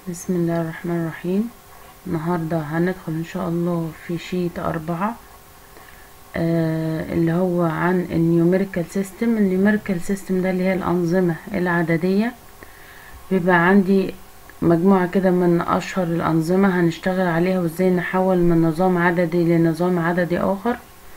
بسم الله الرحمن الرحيم النهاردة هندخل ان شاء الله في شيت اربعة آه اللي هو عن النيوميريكال سيستم النيوميريكال سيستم ده اللي هي الانظمة العددية بيبقى عندي مجموعة كده من اشهر الانظمة هنشتغل عليها وازاي نحول من نظام عددي لنظام عددي اخر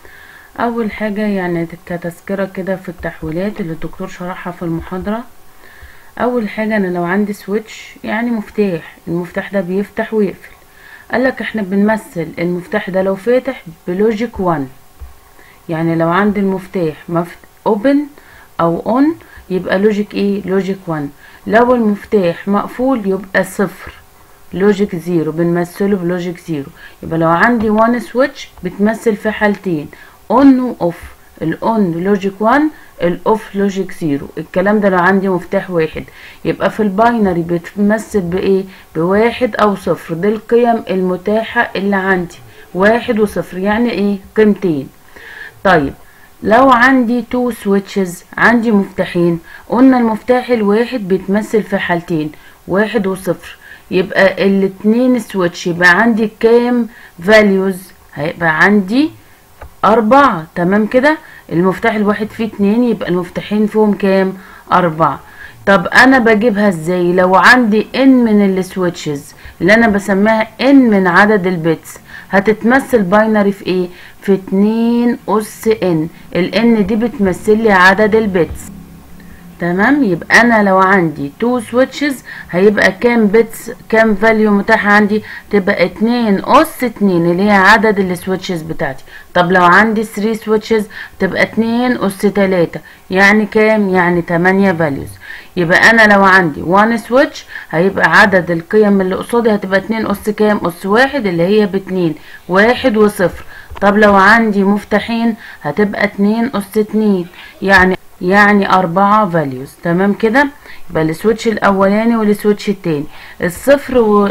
اول حاجة يعني كتذكرة كده في التحويلات اللي الدكتور شرحها في المحاضرة اول حاجة انا لو عندي سويتش يعني مفتاح المفتاح ده بيفتح ويقفل قالك احنا بنمثل المفتاح ده لو فاتح بلوجيك 1 يعني لو عندي المفتاح مفت... open او on يبقى لوجيك ايه لوجيك 1 لو المفتاح مقفول يبقى صفر لوجيك زيرو بنمثله بلوجيك زيرو يبقى لو عندي 1 سويتش بتمثل في حالتين اون واوف الاون لوجيك 1 الاوف لوجيك زيرو الكلام ده لو عندي مفتاح واحد يبقى في الباينري بتمثل بايه بواحد او صفر دي القيم المتاحة اللي عندي واحد وصفر يعني ايه قيمتين طيب لو عندي تو سويتشز عندي مفتاحين قلنا المفتاح الواحد بيتمثل في حالتين واحد وصفر يبقى الاتنين سويتش يبقى عندي كام فاليوز هيبقى عندي أربعة تمام كده المفتاح الواحد فيه اتنين يبقى المفتاحين فيهم كام أربعة طب أنا بجيبها ازاي لو عندي ان من السويتشز اللي أنا بسميها ان من عدد البيتس هتتمثل باينري في ايه في اتنين أس ان الان دي بتمثل لي عدد البيتس تمام يبقى انا لو عندي تو سويتشز هيبقى كام بيتس كام فاليو متاحه عندي تبقى اتنين اس اتنين اللي هي عدد السويتشز بتاعتي طب لو عندي 3 سويتشز تبقى اتنين اس تلاتة يعني كام يعني تمانية فاليوز يبقى انا لو عندي 1 سويتش هيبقى عدد القيم اللي قصادي هتبقى اتنين اس كام اس واحد اللي هي باتنين واحد وصفر طب لو عندي مفتاحين هتبقى اتنين اس اتنين يعني يعني أربعة فاليوز تمام كده يبقى السويتش الأولاني والسويتش التاني الصفر و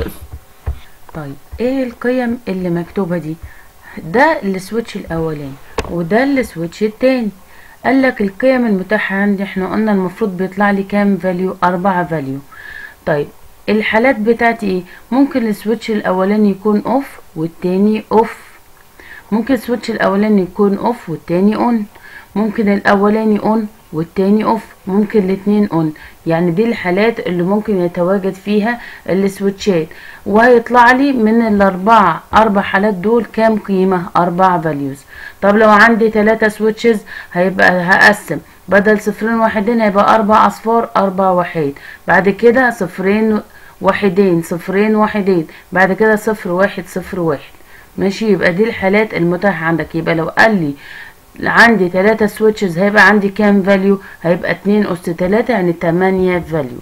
طيب ايه القيم اللي مكتوبة دي ده السويتش الأولاني وده السويتش التاني قالك القيم المتاحة عندي احنا قلنا المفروض بيطلع لي كام فاليو أربعة فاليو طيب الحالات بتاعتي ايه ممكن السويتش الأولاني يكون اوف والتاني اوف ممكن السويتش الأولاني يكون اوف والتاني اون ممكن الاولاني اون والتاني اوف ممكن الاتنين اون يعني دي الحالات اللي ممكن يتواجد فيها السويتشات وهيطلع لي من الاربعة اربع حالات دول كام قيمة اربع فاليوز طب لو عندي تلاتة سويتشز هيبقى هقسم بدل صفرين واحدين هيبقى اربع اصفار اربع وحيد بعد كده صفرين واحدين صفرين واحدين بعد كده صفر واحد صفر واحد ماشي يبقى دي الحالات المتاحة عندك يبقى لو قال لي عندي تلاتة سويتشز هيبقى عندي كام فاليو هيبقى اتنين اس تلاتة يعني تمانية فاليو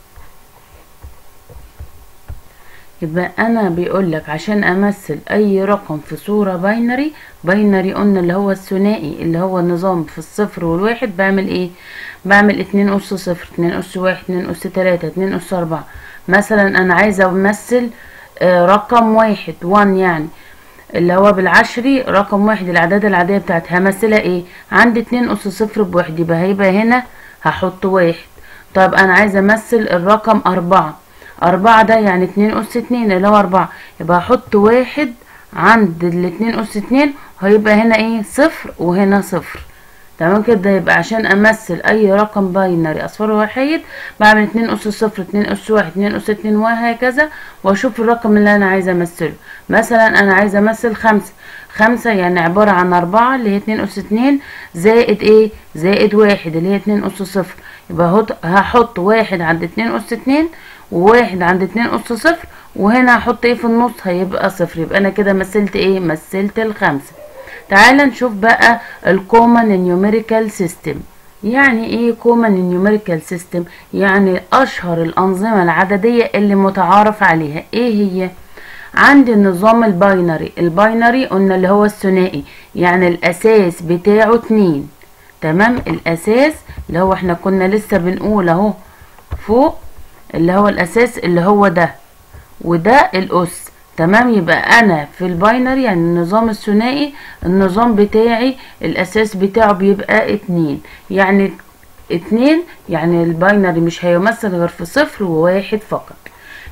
يبقى انا بيقولك عشان امثل اي رقم في صورة باينري باينري قلنا اللي هو الثنائي اللي هو النظام في الصفر والواحد بعمل ايه بعمل اتنين اس صفر اتنين اس واحد اتنين اس تلاتة اتنين اس اربعة مثلا انا عايزة امثل آه رقم واحد وان يعني اللي هو بالعشري رقم واحد الاعداد العادية بتاعتي همثلها ايه عندي اتنين اس صفر بواحد يبقى هيبقى هنا هحط واحد طب انا عايزة امثل الرقم اربعة اربعة ده يعني اتنين اس اتنين اللي هو اربعة يبقى هحط واحد عند الاتنين اس اتنين هيبقى هنا ايه صفر وهنا صفر تمام كده يبقى عشان امثل اي رقم باينري اصفار وحيد بعمل اتنين اس صفر اتنين اس واحد اتنين اس اتنين وهكذا واشوف الرقم اللي انا عايزه امثله مثلا انا عايزه امثل خمسة خمسة يعني عبارة عن اربعة اللي هي اتنين اس اتنين زائد ايه زائد واحد اللي هي اتنين اس صفر يبقى هحط واحد عند اتنين اس اتنين وواحد عند اتنين اس صفر وهنا هحط ايه في النص هيبقى صفر يبقى انا كده مثلت ايه مثلت الخمسة تعال نشوف بقى الكومن نيوميريكال سيستم يعني ايه كومن نيوميريكال سيستم يعني اشهر الانظمه العدديه اللي متعارف عليها ايه هي عندي النظام الباينري الباينري قلنا اللي هو الثنائي يعني الاساس بتاعه اتنين تمام الاساس اللي هو احنا كنا لسه بنقول اهو فوق اللي هو الاساس اللي هو ده وده الاس تمام يبقى انا في الباينري يعني النظام الثنائي النظام بتاعي الاساس بتاعه بيبقى اتنين يعني اتنين يعني الباينري مش هيمثل غير في صفر وواحد فقط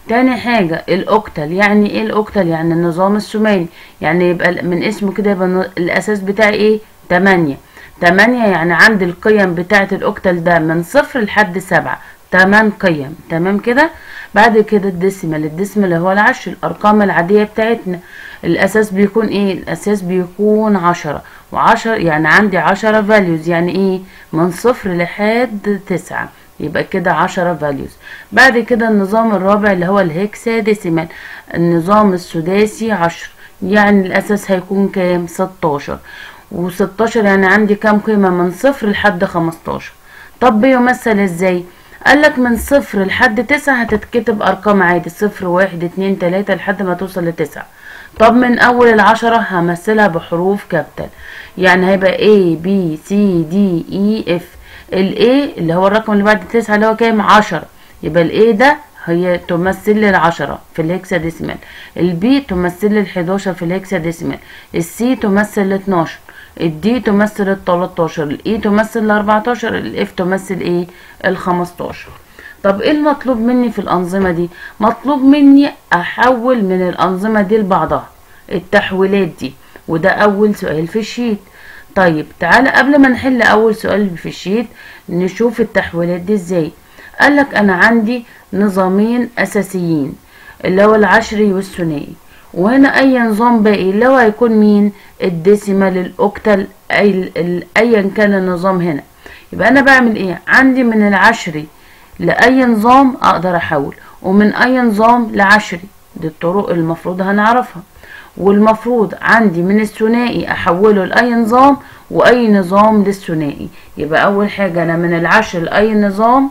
تاني حاجة الأوكتل يعني ايه الأوكتل يعني النظام الثماني يعني يبقى من اسمه كده يبقى الن- الأساس بتاعي ايه تمانية تمانية يعني عندي القيم بتاعة الأوكتل ده من صفر لحد سبعة تمن قيم تمام كده بعد كده الديسيمال الديسيمال هو العشر الأرقام العادية بتاعتنا الأساس بيكون ايه الأساس بيكون عشرة وعشر يعني عندي عشرة فاليوز يعني ايه من صفر لحد تسعة يبقى كده عشرة فاليوز بعد كده النظام الرابع اللي هو الهكسا ديسيمال النظام السداسي عشر يعني الأساس هيكون كام ستاشر وستاشر يعني عندي كام قيمة من صفر لحد خمستاشر طب بيمثل ازاي قالك من صفر لحد تسعة هتتكتب أرقام عادي صفر واحد اتنين تلاتة لحد ما توصل لتسعة طب من أول العشرة همثلها بحروف كابيتال يعني هيبقى A B C D E F ال A اللي هو الرقم اللي بعد التسعة اللي هو كام عشرة يبقى ال A ده هي تمثل لي العشرة في الهكسا ديسيمال البي تمثل لي الحداشر في الهكسا ديسيمال السي تمثل الاتناشر الدي تمثل التلاتاشر الاي تمثل الاربعتاشر الاف تمثل ايه الخمستاشر طب ايه المطلوب مني في الانظمة دي مطلوب مني احول من الانظمة دي لبعضها التحويلات دي وده اول سؤال في الشيت طيب تعالى قبل ما نحل اول سؤال في الشيت نشوف التحويلات دي ازاي قالك انا عندي نظامين اساسيين اللي هو العشري والثنائي وهنا اي نظام باقي اللي هو هيكون مين الديسيمال الاوكتال اي ال- ال- ايا كان النظام هنا يبقى انا بعمل ايه عندي من العشري لاي نظام اقدر احول ومن اي نظام لعشري دي الطرق المفروض هنعرفها والمفروض عندي من الثنائي احوله لاي نظام واي نظام للثنائي يبقى اول حاجه انا من العشر لاي نظام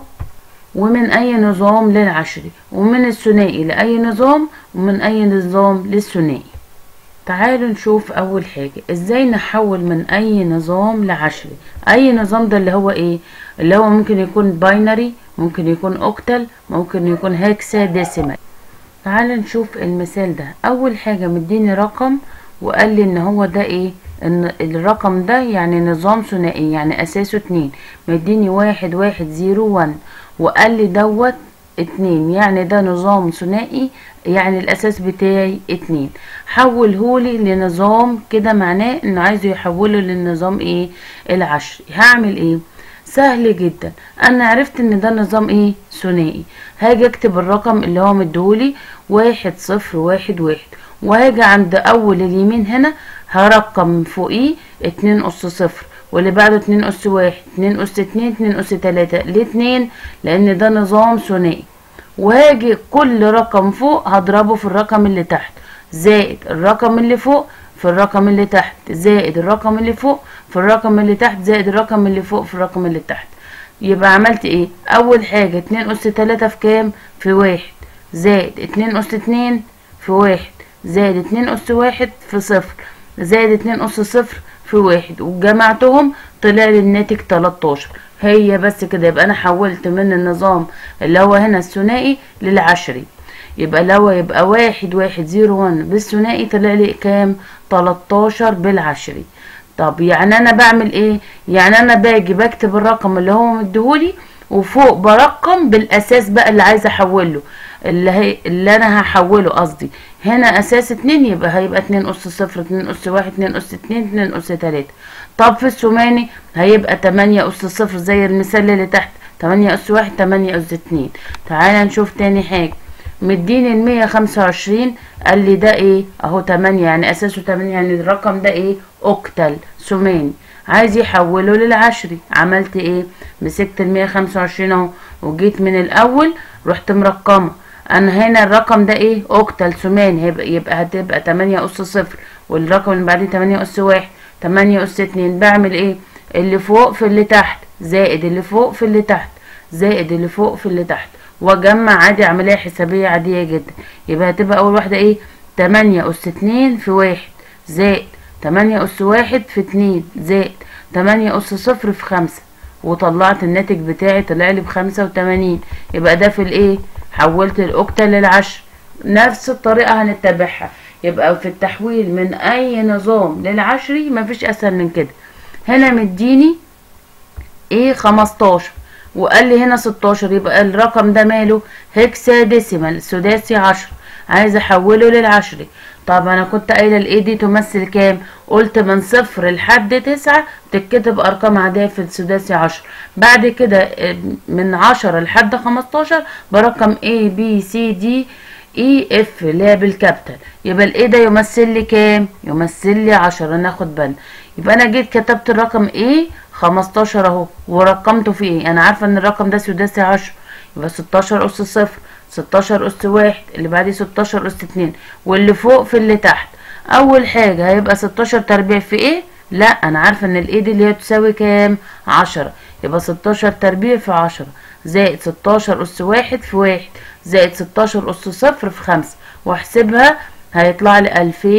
ومن اي نظام للعشري ومن الثنائي لاي نظام ومن اي نظام للثنائي تعالوا نشوف اول حاجة ازاي نحول من اي نظام لعشري اي نظام ده اللي هو ايه اللي هو ممكن يكون باينري ممكن يكون اوكتال ممكن يكون هيكسا ديسيمال تعال نشوف المثال ده اول حاجة مديني رقم وقال لي ان هو ده ايه ان الرقم ده يعني نظام ثنائي يعني اساسه اتنين مديني واحد واحد زيرو وان وقال لي دوت اتنين يعني ده نظام ثنائي يعني الاساس بتاعي اتنين حولهولي لنظام كده معناه انه عايزه يحوله للنظام ايه العشري هعمل ايه سهل جدا انا عرفت ان ده نظام ايه ثنائي هاجي اكتب الرقم اللي هو مديهولي واحد صفر واحد واحد وهاجي عند اول اليمين هنا هرقم من فوقيه اتنين اس صفر واللي بعده اتنين اس واحد اتنين اس اتنين اتنين اس تلاتة ليه اتنين لان ده نظام ثنائي وهاجي كل رقم فوق هضربه في الرقم اللي تحت زائد الرقم اللي فوق في الرقم اللي تحت زائد الرقم اللي فوق في الرقم اللي تحت زائد الرقم اللي فوق في الرقم اللي تحت يبقى عملت ايه اول حاجة اتنين اس تلاتة في كام في واحد زائد اتنين اس اتنين في واحد زائد اتنين اس واحد في صفر زائد اتنين اس صفر في واحد وجمعتهم طلع لي الناتج 13 هي بس كده يبقى انا حولت من النظام اللي هو هنا الثنائي للعشري يبقى لو يبقى واحد واحد زيرو وان بالثنائي طلع لي كام 13 بالعشري طب يعني انا بعمل ايه يعني انا باجي بكتب الرقم اللي هو مديهولي وفوق برقم بالاساس بقى اللي عايزه احوله اللي هي اللي انا هحوله قصدي هنا اساس اتنين يبقى هيبقى اتنين اس صفر اتنين اس واحد اتنين اس اتنين اتنين اس تلاتة طب في الثماني هيبقى تمانية اس صفر زي المثال اللي تحت تمانية اس واحد تمانية اس اتنين تعالى نشوف تاني حاجة مديني المية خمسة وعشرين قال لي ده ايه اهو تمانية يعني اساسه تمانية يعني الرقم ده ايه اوكتل ثماني عايز يحوله للعشري عملت ايه مسكت المية خمسة وعشرين اهو وجيت من الاول رحت مرقمه انا هنا الرقم ده ايه اوكتل ثماني هيبقى يبقى هتبقى تمانية اس صفر والرقم اللي بعدين تمانية اس واحد تمانية اس اتنين بعمل ايه اللي فوق في اللي تحت زائد اللي فوق في اللي تحت زائد اللي فوق في اللي تحت واجمع عادي عملية حسابية عادية جدا يبقى هتبقى اول واحدة ايه تمانية اس اتنين في واحد زائد تمانية اس واحد في اتنين زائد تمانية اس صفر في خمسة وطلعت الناتج بتاعي طلع لي بخمسة وتمانين يبقى ده في الايه حولت الاوكتا للعشر نفس الطريقة هنتبعها يبقى في التحويل من اي نظام للعشري مفيش اسهل من كده هنا مديني ايه خمستاشر وقال لي هنا 16 يبقى الرقم ده ماله هكساديسيمال سداسي عشر عايز احوله للعشري طب انا كنت قايله الايه دي تمثل كام قلت من صفر لحد تسعة بتتكتب ارقام عاديه في السداسي عشر بعد كده من عشرة لحد خمستاشر برقم A B C D اي اف اللي هي بالكابيتال يبقى الايه ده يمثل لي كام يمثل لي 10 ناخد بالنا يبقى انا جيت كتبت الرقم ايه 15 اهو ورقمته في ايه انا عارفه ان الرقم ده سداسي 10 يبقى 16 اس صفر 16 اس واحد اللي بعديه 16 اس اتنين واللي فوق في اللي تحت اول حاجه هيبقى 16 تربيع في ايه لا انا عارفه ان الايه دي اللي هي تساوي كام 10 يبقى 16 تربيع في 10 زائد 16 اس واحد في واحد زائد 16 أس صفر في خمسة واحسبها هيطلع لي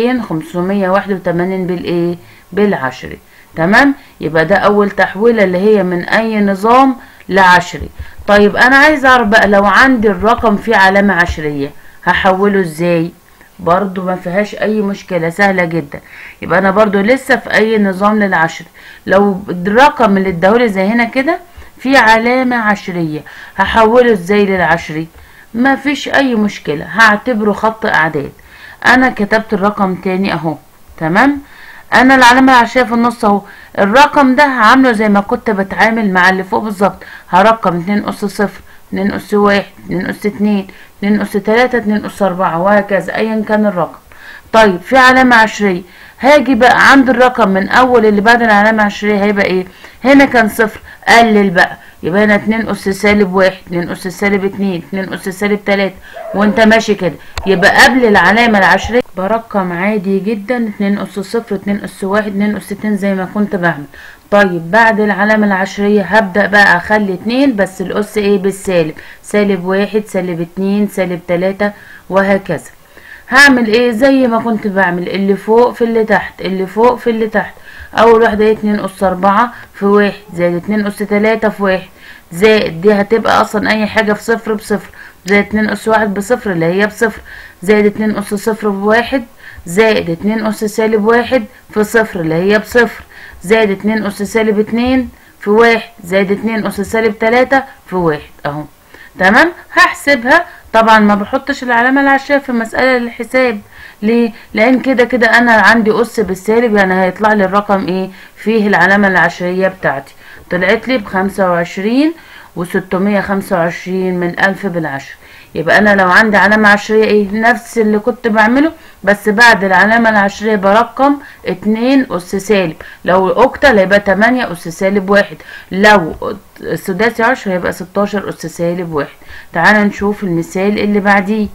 2581 بالإيه؟ بالعشري تمام؟ يبقى ده أول تحويلة اللي هي من أي نظام لعشري طيب أنا عايز أعرف بقى لو عندي الرقم فيه علامة عشرية هحوله إزاي؟ برضو ما فيهاش أي مشكلة سهلة جدا يبقى أنا برضو لسه في أي نظام للعشري لو الرقم اللي اداهولي زي هنا كده فيه علامة عشرية هحوله إزاي للعشري؟ ما فيش اي مشكلة هعتبره خط اعداد انا كتبت الرقم تاني اهو تمام انا العلامة العشرية في النص اهو الرقم ده هعمله زي ما كنت بتعامل مع اللي فوق بالظبط هرقم اتنين اس صفر اتنين اس واحد اتنين اس اتنين اتنين اس تلاتة اتنين اس اربعة وهكذا ايا كان الرقم طيب في علامة عشرية هاجي بقى عند الرقم من اول اللي بعد العلامة العشرية هيبقى ايه هنا كان صفر قلل بقى يبقى هنا اتنين اس سالب واحد اتنين اس سالب اتنين اتنين اس سالب تلاتة وانت ماشي كده يبقى قبل العلامة العشرية برقم عادي جدا اتنين اس صفر اتنين اس واحد اتنين اس اتنين زي ما كنت بعمل طيب بعد العلامة العشرية هبدأ بقى اخلي اتنين بس الاس ايه بالسالب سالب واحد سالب اتنين سالب تلاتة وهكذا هعمل ايه زي ما كنت بعمل اللي فوق في اللي تحت اللي فوق في اللي تحت اول واحدة هي اتنين اس اربعة في واحد زائد اتنين اس تلاتة في واحد زائد دي هتبقى اصلا اي حاجة في صفر بصفر زائد اتنين اس واحد بصفر اللي هي بصفر زائد اتنين اس صفر بواحد زائد اتنين اس سالب واحد في صفر اللي هي بصفر زائد اتنين اس سالب اتنين في واحد زائد اتنين اس سالب تلاتة في واحد اهو تمام هحسبها طبعا ما بحطش العلامة العشرية في مسألة الحساب ليه لان كده كده انا عندي اس بالسالب يعني هيطلع لي الرقم ايه فيه العلامة العشرية بتاعتي طلعت لي بخمسة وعشرين وستمية خمسة وعشرين من ألف بالعشر يبقى أنا لو عندي علامة عشرية إيه نفس اللي كنت بعمله بس بعد العلامة العشرية برقم اتنين أس سالب لو أوكتال هيبقى تمانية أس سالب واحد لو سداسي عشر هيبقى ستاشر أس سالب واحد تعالى نشوف المثال اللي بعديه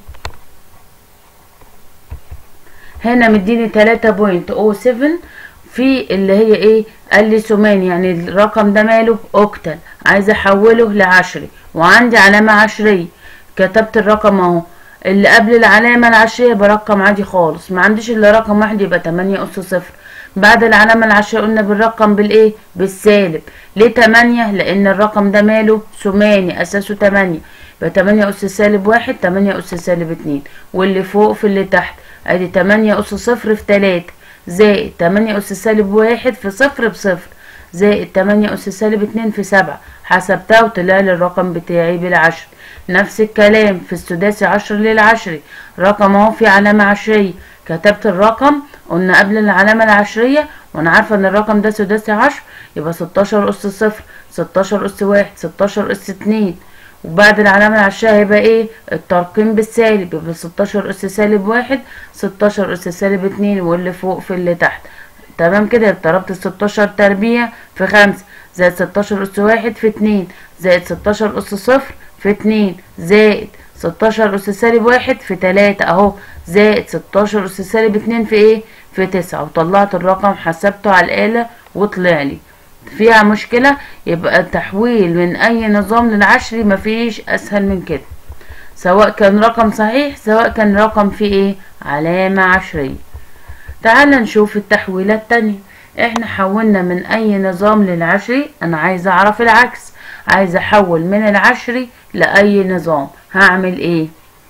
هنا مديني تلاتة بوينت أو سفن في اللي هي ايه قال لي ثماني يعني الرقم ده ماله اوكتال عايزه احوله لعشري وعندي علامه عشريه كتبت الرقم اهو اللي قبل العلامه العشريه برقم عادي خالص ما عنديش الا رقم واحد يبقى 8 اس صفر بعد العلامه العشريه قلنا بالرقم بالايه بالسالب ليه 8 لان الرقم ده ماله ثماني اساسه 8 يبقى 8 اس سالب واحد 8 اس سالب اتنين واللي فوق في اللي تحت ادي 8 اس صفر في 3 زائد تمانية أس سالب واحد في صفر بصفر زائد تمانية أس سالب اتنين في سبعة حسبتها وطلع لي الرقم بتاعي بالعشر نفس الكلام في السداسي عشر للعشري رقم اهو في علامة عشرية كتبت الرقم قلنا قبل العلامة العشرية وانا عارفة ان الرقم ده سداسي عشر يبقى ستاشر أس صفر ستاشر أس واحد ستاشر أس اتنين وبعد العلامة العشرية هيبقى ايه الترقيم بالسالب يبقى 16 اس سالب واحد 16 اس سالب اتنين واللي فوق في اللي تحت تمام كده ضربت 16 تربيع في خمسة زائد 16 اس واحد في اتنين زائد 16 اس صفر في اتنين زائد 16 اس سالب واحد في تلاتة اهو زائد 16 اس سالب اتنين في ايه في تسعة وطلعت الرقم حسبته على الآلة وطلع لي فيها مشكلة يبقى التحويل من أي نظام للعشري مفيش أسهل من كده سواء كان رقم صحيح سواء كان رقم فيه إيه علامة عشرية تعال نشوف التحويلة التانية احنا حولنا من أي نظام للعشري أنا عايزة أعرف العكس عايزة أحول من العشري لأي نظام هعمل إيه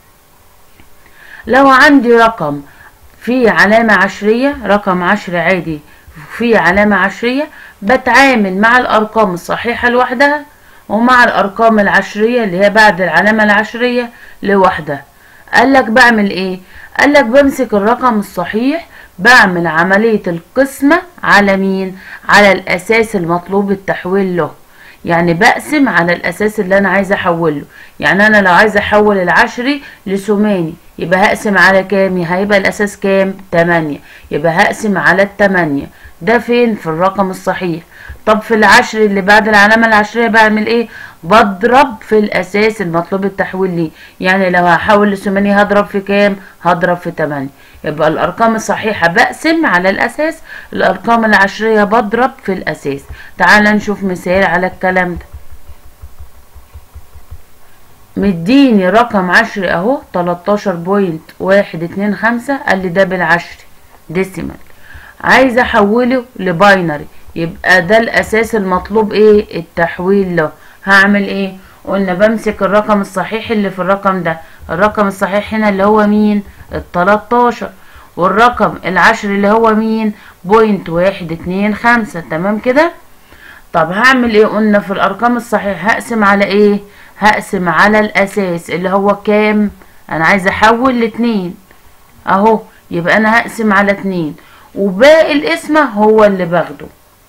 لو عندي رقم فيه علامة عشرية رقم عشري عادي فيه علامة عشرية بتعامل مع الأرقام الصحيحة لوحدها ومع الارقام العشرية اللي هي بعد العلامة العشرية لوحدها قالك بعمل ايه قالك بمسك الرقم الصحيح بعمل عملية القسمة على مين على الاساس المطلوب التحويل له يعني بقسم على الاساس اللي انا عايزه احوله يعني انا لو عايزه احول العشري لثماني يبقى هقسم على كام هيبقى الاساس كام 8 يبقى هقسم على التمانية ده فين في الرقم الصحيح طب في العشر اللي بعد العلامة العشرية بعمل ايه بضرب في الاساس المطلوب التحويل ليه يعني لو هحول لثمانية هضرب في كام هضرب في 8 يبقى الارقام الصحيحة بقسم على الاساس الارقام العشرية بضرب في الاساس تعال نشوف مثال على الكلام ده مديني رقم عشري اهو تلاتاشر بوينت واحد اتنين خمسة قال لي ده بالعشري ديسيمال عايزه احوله لباينري يبقى ده الاساس المطلوب ايه التحويل له هعمل ايه قلنا بمسك الرقم الصحيح اللي في الرقم ده الرقم الصحيح هنا اللي هو مين التلاتاشر والرقم العشري اللي هو مين بوينت واحد اتنين خمسة تمام كده طب هعمل ايه قلنا في الارقام الصحيح هقسم على ايه هقسم على الاساس اللي هو كام انا عايزه احول لاتنين اهو يبقى انا هقسم على اتنين وباقي القسمة هو اللي باخده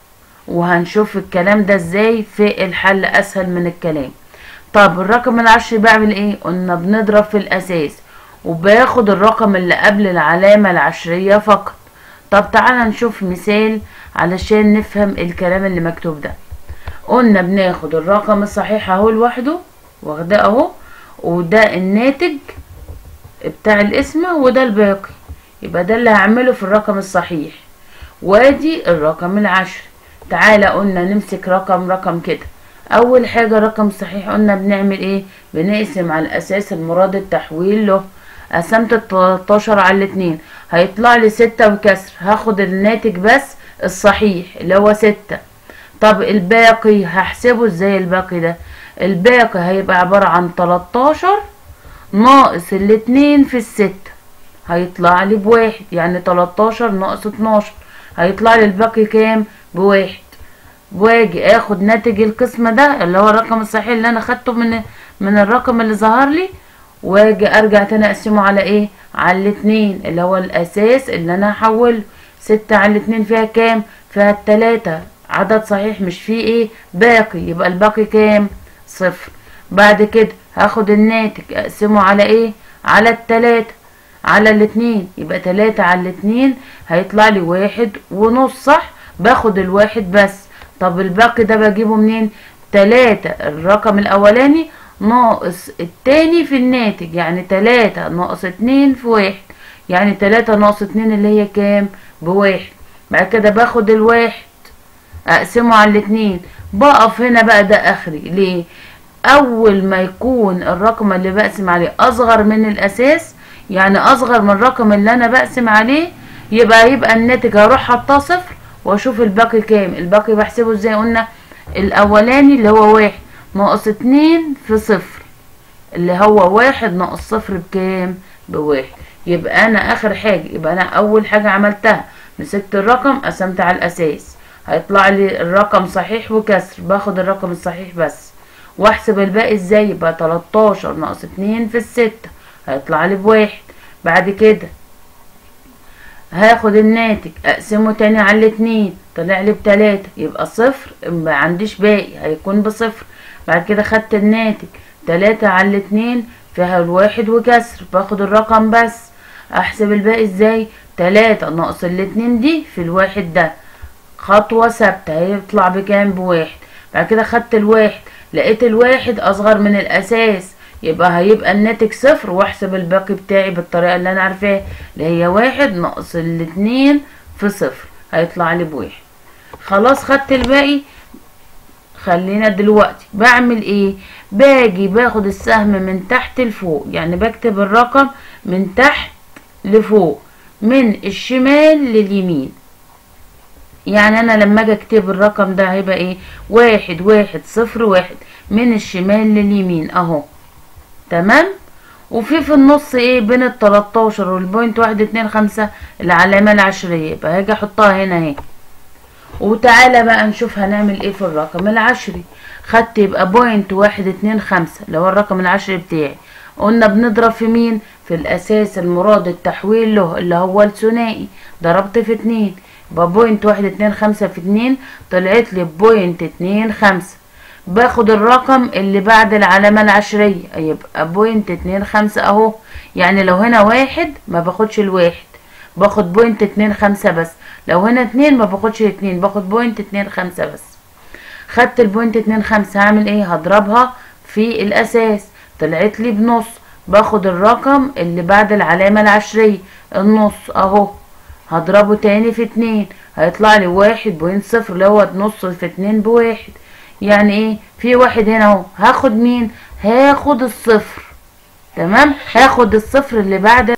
وهنشوف الكلام ده ازاي في الحل اسهل من الكلام طب الرقم العشري بعمل ايه قلنا بنضرب في الاساس وباخد الرقم اللي قبل العلامة العشرية فقط طب تعالى نشوف مثال علشان نفهم الكلام اللي مكتوب ده قلنا بناخد الرقم الصحيح اهو لوحده واخده اهو وده الناتج بتاع القسمة وده الباقي يبقى ده اللي هعمله في الرقم الصحيح وادي الرقم العشري تعالى قلنا نمسك رقم رقم كده اول حاجة رقم صحيح قلنا بنعمل ايه بنقسم على الاساس المراد التحويل له قسمت التلاتاشر على الاتنين هيطلع لي ستة وكسر هاخد الناتج بس الصحيح اللي هو ستة طب الباقي هحسبه ازاي الباقي ده الباقي هيبقى عبارة عن تلاتاشر ناقص الاتنين في الستة هيطلع لي بواحد يعني تلاتاشر ناقص اتناشر هيطلع لي الباقي كام بواحد واجي اخد ناتج القسمة ده اللي هو الرقم الصحيح اللي انا خدته من من الرقم اللي ظهر لي واجي ارجع تاني اقسمه على ايه على الاتنين اللي هو الاساس اللي انا هحوله ستة على الاتنين فيها كام فيها التلاتة عدد صحيح مش فيه ايه باقي يبقى الباقي كام صفر بعد كده هاخد الناتج اقسمه على ايه على التلاتة على الاتنين يبقى تلاتة على الاتنين هيطلع لي واحد ونص صح باخد الواحد بس طب الباقي ده بجيبه منين تلاتة الرقم الاولاني ناقص التاني في الناتج يعني تلاتة ناقص اتنين في واحد يعني تلاتة ناقص اتنين اللي هي كام بواحد بعد كده باخد الواحد اقسمه على الاتنين بقف هنا بقى ده اخري ليه اول ما يكون الرقم اللي بقسم عليه اصغر من الاساس يعني اصغر من الرقم اللي انا بقسم عليه يبقى يبقى الناتج هروح حاطاه صفر واشوف الباقي كام الباقي بحسبه ازاي قلنا الاولاني اللي هو واحد ناقص اتنين في صفر اللي هو واحد ناقص صفر بكام بواحد يبقى انا اخر حاجة يبقى انا اول حاجة عملتها مسكت الرقم قسمت على الاساس هيطلع لي الرقم صحيح وكسر باخد الرقم الصحيح بس واحسب الباقي ازاي يبقى 13 ناقص 2 في الستة هيطلع لي بواحد بعد كده هاخد الناتج اقسمه تاني على الاتنين طلع لي بتلاتة يبقى صفر ما عنديش باقي هيكون بصفر بعد كده خدت الناتج تلاتة على الاتنين فيها الواحد وكسر باخد الرقم بس احسب الباقي ازاي تلاتة ناقص الاتنين دي في الواحد ده خطوة ثابتة هيطلع بكام بواحد بعد كده خدت الواحد لقيت الواحد اصغر من الاساس يبقى هيبقى الناتج صفر واحسب الباقي بتاعي بالطريقة اللي انا عارفاها اللي هي واحد ناقص الاتنين في صفر هيطلع لي بواحد خلاص خدت الباقي خلينا دلوقتي بعمل ايه باجي باخد السهم من تحت لفوق يعني بكتب الرقم من تحت لفوق من الشمال لليمين يعني انا لما اجي اكتب الرقم ده هيبقى ايه واحد واحد صفر واحد من الشمال لليمين اهو تمام وفي في النص ايه بين التلاتاشر والبوينت واحد اتنين خمسة العلامة العشرية يبقى هاجي احطها هنا اهي وتعالى بقى نشوف هنعمل ايه في الرقم العشري خدت يبقى بوينت واحد اتنين خمسة اللي هو الرقم العشري بتاعي قلنا بنضرب في مين في الاساس المراد التحويل له اللي هو الثنائي ضربت في اتنين يبقى بوينت واحد اتنين خمسة في اتنين طلعت لي بوينت اتنين خمسة باخد الرقم اللي بعد العلامة العشرية يبقى بوينت اتنين خمسة اهو يعني لو هنا واحد ما باخدش الواحد باخد بوينت اتنين خمسة بس لو هنا اتنين ما باخدش اتنين باخد بوينت اتنين خمسة بس خدت البوينت اتنين خمسة هعمل ايه هضربها في الاساس طلعت لي بنص باخد الرقم اللي بعد العلامة العشرية النص اهو هضربه تاني في اتنين هيطلع لي واحد بوينت صفر اللي هو نص في اتنين بواحد يعني ايه في واحد هنا اهو هاخد مين هاخد الصفر تمام هاخد الصفر اللي بعد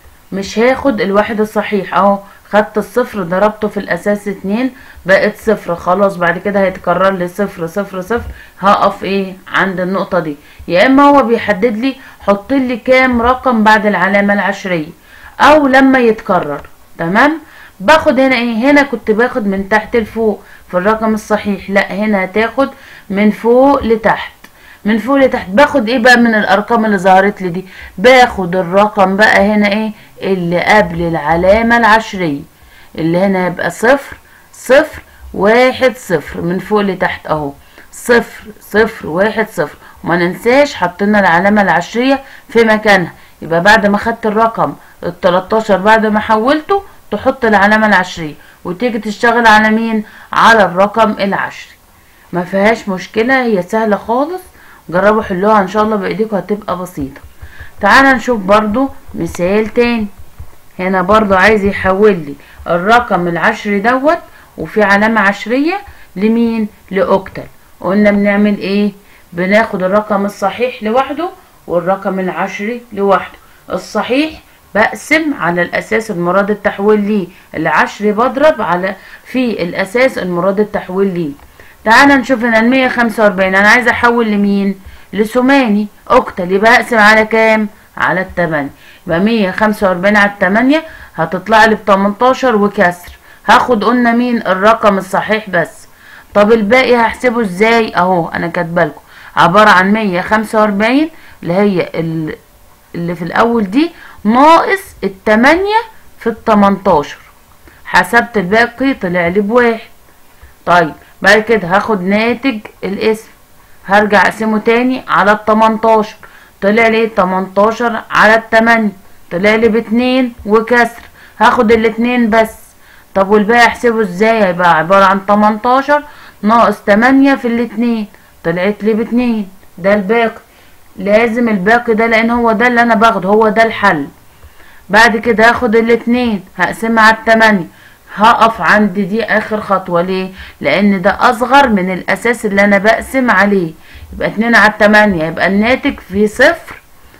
مش هاخد الواحد الصحيح اهو خدت الصفر ضربته في الاساس اتنين بقت صفر خلاص بعد كده هيتكرر لي صفر صفر صفر هقف ايه عند النقطة دي يا اما هو بيحدد لي حط لي كام رقم بعد العلامة العشرية او لما يتكرر تمام باخد هنا ايه هنا كنت باخد من تحت لفوق في الرقم الصحيح لا هنا هتاخد من فوق لتحت من فوق لتحت باخد ايه بقى من الارقام اللي ظهرت لي دي باخد الرقم بقى هنا ايه اللي قبل العلامة العشرية اللي هنا يبقى صفر صفر واحد صفر من فوق لتحت اهو صفر صفر واحد صفر وما ننساش حطينا العلامة العشرية في مكانها يبقى بعد ما خدت الرقم ال 13 بعد ما حولته تحط العلامة العشرية وتيجي تشتغل على مين على الرقم العشري ما فيهاش مشكلة هي سهلة خالص جربوا حلوها ان شاء الله بايديكم هتبقى بسيطة تعالى نشوف برضو مثال تاني هنا برضو عايز يحول لي الرقم العشري دوت وفي علامة عشرية لمين لأوكتل قلنا بنعمل ايه بناخد الرقم الصحيح لوحده والرقم العشري لوحده الصحيح بقسم على الاساس المراد التحويل ليه العشري بضرب على في الاساس المراد التحويل ليه تعالى نشوف هنا ال 145 انا عايزه احول لمين لثماني اوكتل يبقى اقسم على كام على التمانية يبقى 145 على التمانية هتطلع لي ب 18 وكسر هاخد قلنا مين الرقم الصحيح بس طب الباقي هحسبه ازاي اهو انا كاتبالكم عبارة عن 145 اللي هي اللي في الاول دي ناقص التمانية في التمنتاشر حسبت الباقي طلع لي بواحد طيب بعد كده هاخد ناتج الاسم هرجع اقسمه تاني على التمنتاشر طلع لي تمنتاشر على التمانية طلع لي باتنين وكسر هاخد الاتنين بس طب والباقي احسبه ازاي هيبقى عبارة عن تمنتاشر ناقص تمانية في الاتنين طلعت لي باتنين ده الباقي لازم الباقي ده لان هو ده اللي انا باخده هو ده الحل بعد كده هاخد الاتنين هقسمها على التمانية هقف عند دي اخر خطوة ليه لان ده اصغر من الاساس اللي انا بقسم عليه يبقى اتنين على التمانية يبقى الناتج فيه صفر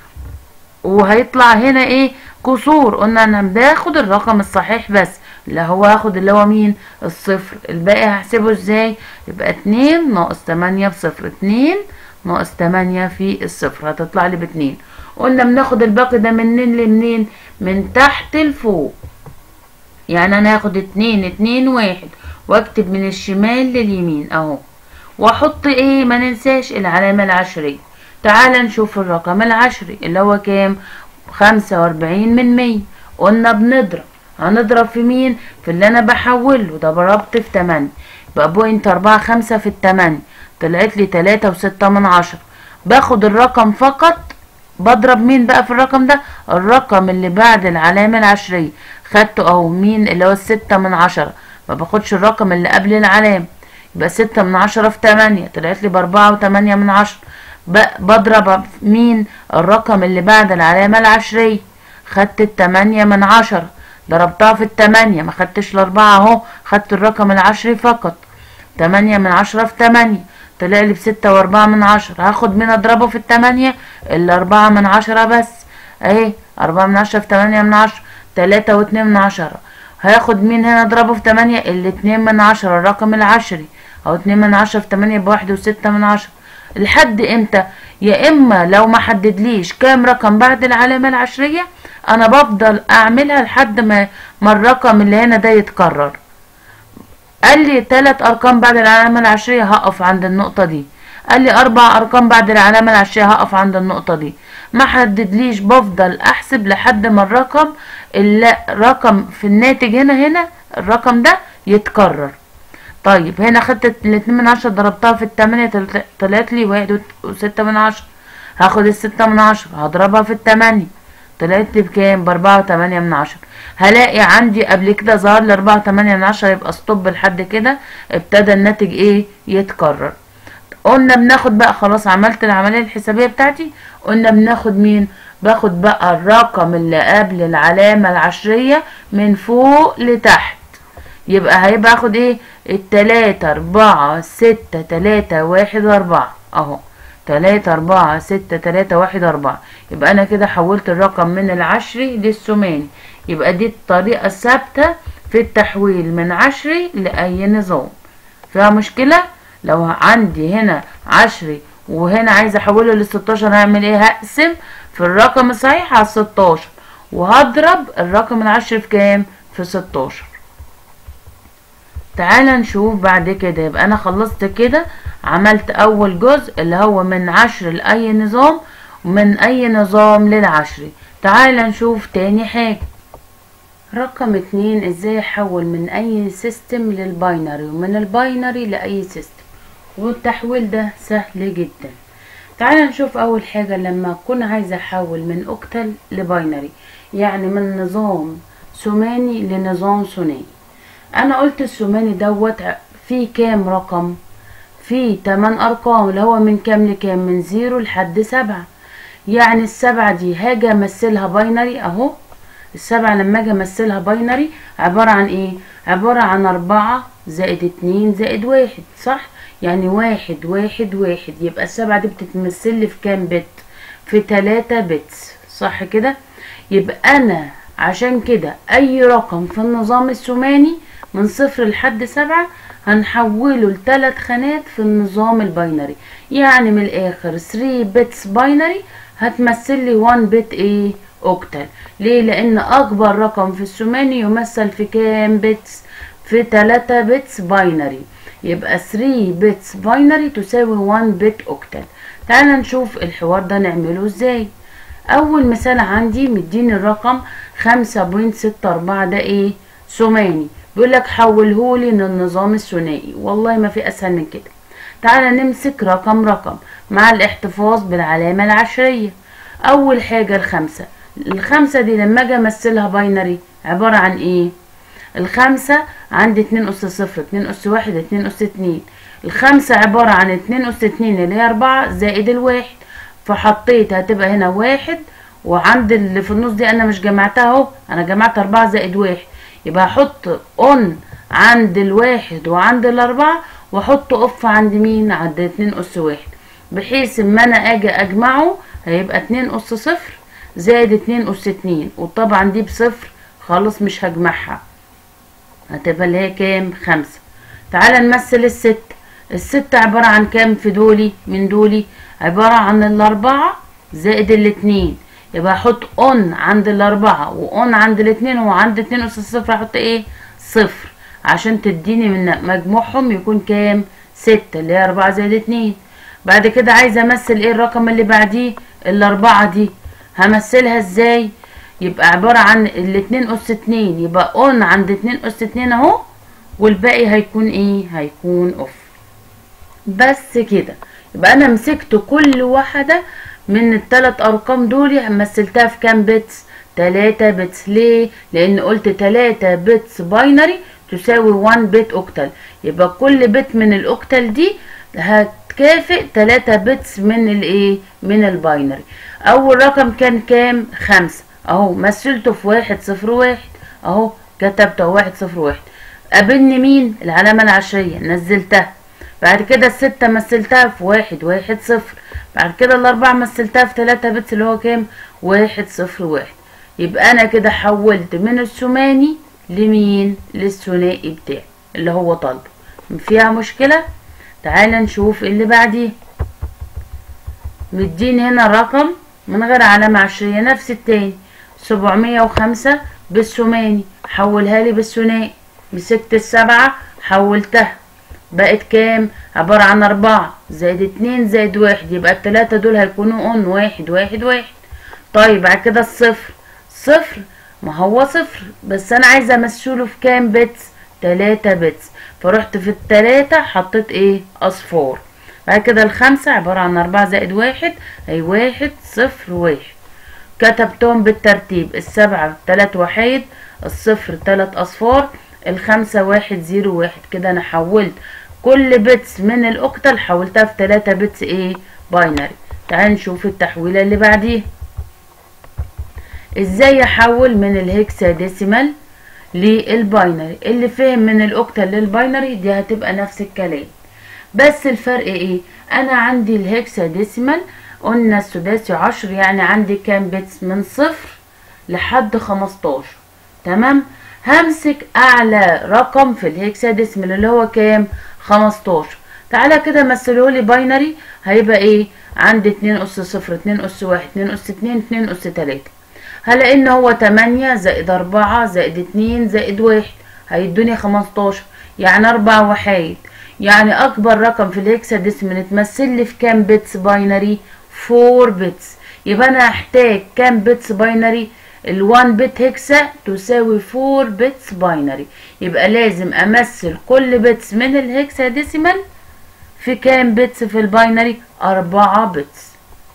وهيطلع هنا ايه كسور قلنا انا باخد الرقم الصحيح بس اللي هو هاخد اللي هو مين الصفر الباقي هحسبه ازاي يبقى اتنين ناقص تمانية بصفر اتنين ناقص تمانية في الصفر هتطلع لي باتنين قلنا بناخد الباقي ده منين لمنين من تحت لفوق يعني انا هاخد اتنين اتنين واحد واكتب من الشمال لليمين اهو واحط ايه ما ننساش العلامة العشرية تعال نشوف الرقم العشري اللي هو كام خمسة واربعين من مية قلنا بنضرب هنضرب في مين في اللي انا بحوله ده ضربت في تمانية يبقى بوينت اربعة خمسة في التمانية طلعت لي تلاتة وستة من عشرة باخد الرقم فقط بضرب مين بقى في الرقم ده الرقم اللي بعد العلامة العشرية خدته اهو مين اللي هو الستة من عشرة ما باخدش الرقم اللي قبل العلامة يبقى ستة من عشرة في تمانية طلعت لي باربعة وتمانية من عشرة بضرب مين الرقم اللي بعد العلامة العشرية خدت التمانية من عشرة ضربتها في التمانية ما خدتش الاربعة اهو خدت الرقم العشري فقط تمانية من عشرة في تمانية طلع لي بستة واربعة من عشرة هاخد مين اضربه في التمانية الاربعة من عشرة بس اهي اربعة من عشرة في تمانية من عشرة تلاتة واتنين من عشرة هاخد مين هنا اضربه في تمانية الاتنين من عشرة الرقم العشري او اتنين من عشرة في تمانية بواحد وستة من عشرة لحد امتى يا اما لو ما حددليش كام رقم بعد العلامة العشرية انا بفضل اعملها لحد ما ما الرقم اللي هنا ده يتكرر قال لي تلات ارقام بعد العلامة العشرية هقف عند النقطة دي قال لي اربع ارقام بعد العلامة العشرية هقف عند النقطة دي ما حددليش بفضل احسب لحد ما الرقم اللي رقم في الناتج هنا هنا الرقم ده يتكرر طيب هنا خدت الاتنين من عشرة ضربتها في التمانية طل- طلعت لي واحد وستة من عشرة هاخد الستة من عشرة هضربها في التمانية طلعت لي بكام باربعة وتمانية من عشرة هلاقي عندي قبل كده ظهر لي اربعة وتمانية من عشرة يبقى ستوب لحد كده ابتدى الناتج ايه يتكرر قلنا بناخد بقى خلاص عملت العملية الحسابية بتاعتي قلنا بناخد مين باخد بقى الرقم اللي قبل العلامة العشرية من فوق لتحت يبقى هيبقى اخد ايه التلاتة اربعة ستة تلاتة واحد اربعة اهو تلاتة اربعة ستة تلاتة واحد اربعة يبقى انا كده حولت الرقم من العشري للثماني يبقى دي الطريقة الثابتة في التحويل من عشري لأي نظام فيها مشكلة لو عندي هنا عشري وهنا عايزة احوله للستاشر هعمل ايه هقسم في الرقم الصحيح على الستاشر وهضرب الرقم العشري في كام في ستاشر تعالى نشوف بعد كده يبقى انا خلصت كده عملت اول جزء اللي هو من عشر لاي نظام ومن اي نظام للعشري تعالى نشوف تاني حاجة رقم اتنين ازاي احول من اي سيستم للباينري ومن الباينري لاي سيستم والتحويل ده سهل جدا تعالى نشوف اول حاجة لما اكون عايزة احول من اوكتل لباينري يعني من نظام ثماني لنظام ثنائي انا قلت الثماني دوت فيه كام رقم فيه تمن ارقام اللي هو من كام لكام من زيرو لحد سبعة يعني السبعة دي هاجي امثلها باينري اهو السبعة لما اجي امثلها باينري عبارة عن ايه عبارة عن اربعة زائد اتنين زائد واحد صح يعني واحد واحد واحد يبقى السبعة دي بتتمثل لي في كام بت في تلاتة بتس صح كده يبقى انا عشان كده اي رقم في النظام الثماني من صفر لحد سبعة هنحوله لثلاث خانات في النظام الباينري يعني من الاخر 3 بتس باينري هتمثل لي 1 بت ايه اوكتال ليه لان اكبر رقم في الثماني يمثل في كام بتس في 3 بتس باينري يبقى 3 بتس باينري تساوي 1 بت اوكتال تعال نشوف الحوار ده نعمله ازاي اول مثال عندي مديني الرقم خمسة بوينت ستة اربعة ده ايه ثماني بيقول لك حولهولي للنظام الثنائي والله ما في اسهل من كده تعالى نمسك رقم رقم مع الاحتفاظ بالعلامة العشرية اول حاجة الخمسة الخمسة دي لما اجي امثلها باينري عبارة عن ايه الخمسة عندي اتنين اس صفر اتنين اس واحد اتنين اس اتنين الخمسة عبارة عن اتنين اس اتنين اللي هي اربعة زائد الواحد فحطيت هتبقى هنا واحد وعند اللي في النص دي انا مش جمعتها اهو انا جمعت اربعة زائد واحد يبقى هحط اون عند الواحد وعند الاربعة واحط اوف عند مين عند اتنين اس واحد بحيث اما انا اجي اجمعه هيبقى اتنين اس صفر زائد اتنين اس اتنين وطبعا دي بصفر خالص مش هجمعها هتبقى اللي هي كام خمسة تعالى نمثل الست الست عبارة عن كام في دولي من دولي عبارة عن الاربعة زائد الاتنين يبقى احط اون عند الاربعة واون عند الاتنين وعند اتنين اس الصفر احط ايه صفر عشان تديني من مجموعهم يكون كام ستة اللي هي اربعة زائد اتنين بعد كده عايزة امثل ايه الرقم اللي بعديه الاربعة دي همثلها ازاي يبقى عبارة عن الاتنين اس اتنين يبقى اون عند اتنين اس اتنين اهو والباقي هيكون ايه هيكون اوف بس كده يبقى انا مسكت كل واحدة من الثلاث ارقام دول مثلتها في كام بتس تلاتة بتس ليه لان قلت تلاتة بتس باينري تساوي 1 بت اوكتال يبقى كل بت من الاوكتال دي هتكافئ تلاتة بتس من الايه من الباينري اول رقم كان كام خمسة اهو مثلته في واحد صفر واحد اهو كتبته واحد صفر واحد قابلني مين العلامة العشرية نزلتها بعد كده الستة مثلتها في واحد واحد صفر بعد كده الأربعة مثلتها في تلاتة بتس اللي هو كام واحد صفر واحد يبقى أنا كده حولت من الثماني لمين للثنائي بتاعي اللي هو طالبه فيها مشكلة تعال نشوف اللي بعديه مديني هنا رقم من غير علامة عشرية نفس التاني سبعمية وخمسة بالثماني حولها لي بالثنائي مسكت السبعة حولتها بقت كام عبارة عن أربعة زائد اتنين زائد واحد يبقى التلاتة دول هيكونوا اون واحد واحد واحد طيب بعد كده الصفر صفر ما هو صفر بس انا عايزة امثله في كام بتس تلاتة بتس فرحت في التلاتة حطيت ايه اصفار بعد كده الخمسة عبارة عن أربعة زائد واحد أي واحد صفر واحد كتبتهم بالترتيب السبعة تلات وحيد الصفر تلات أصفار الخمسة واحد زيرو واحد كده أنا حولت كل بتس من الأكتل حولتها في تلاتة بتس ايه باينري تعال نشوف التحويلة اللي بعديها ازاي احول من الهكساديسيمال للباينري اللي فهم من الاوكتال للباينري دي هتبقى نفس الكلام بس الفرق ايه انا عندي الهكساديسيمال قلنا السداسي عشر يعني عندي كام بيتس من صفر لحد خمستاشر تمام همسك اعلى رقم في الهكساديسيمال اللي هو كام خمستاشر تعالى كده مثلهولي باينري هيبقى ايه عندي اتنين اس صفر اتنين اس واحد اتنين اس اتنين اتنين اس تلاتة هلاقي ان هو تمانية زائد اربعة زائد اتنين زائد واحد هيدوني خمستاشر يعني اربع وحايد يعني اكبر رقم في الهكساديسمال اتمثل لي في كام بيتس باينري فور بيتس يبقى انا هحتاج كام بيتس باينري ال1 بت هكسا تساوي 4 بيتس باينري يبقى لازم امثل كل بيتس من الهكساديسيمال في كام بيتس في الباينري 4 بيتس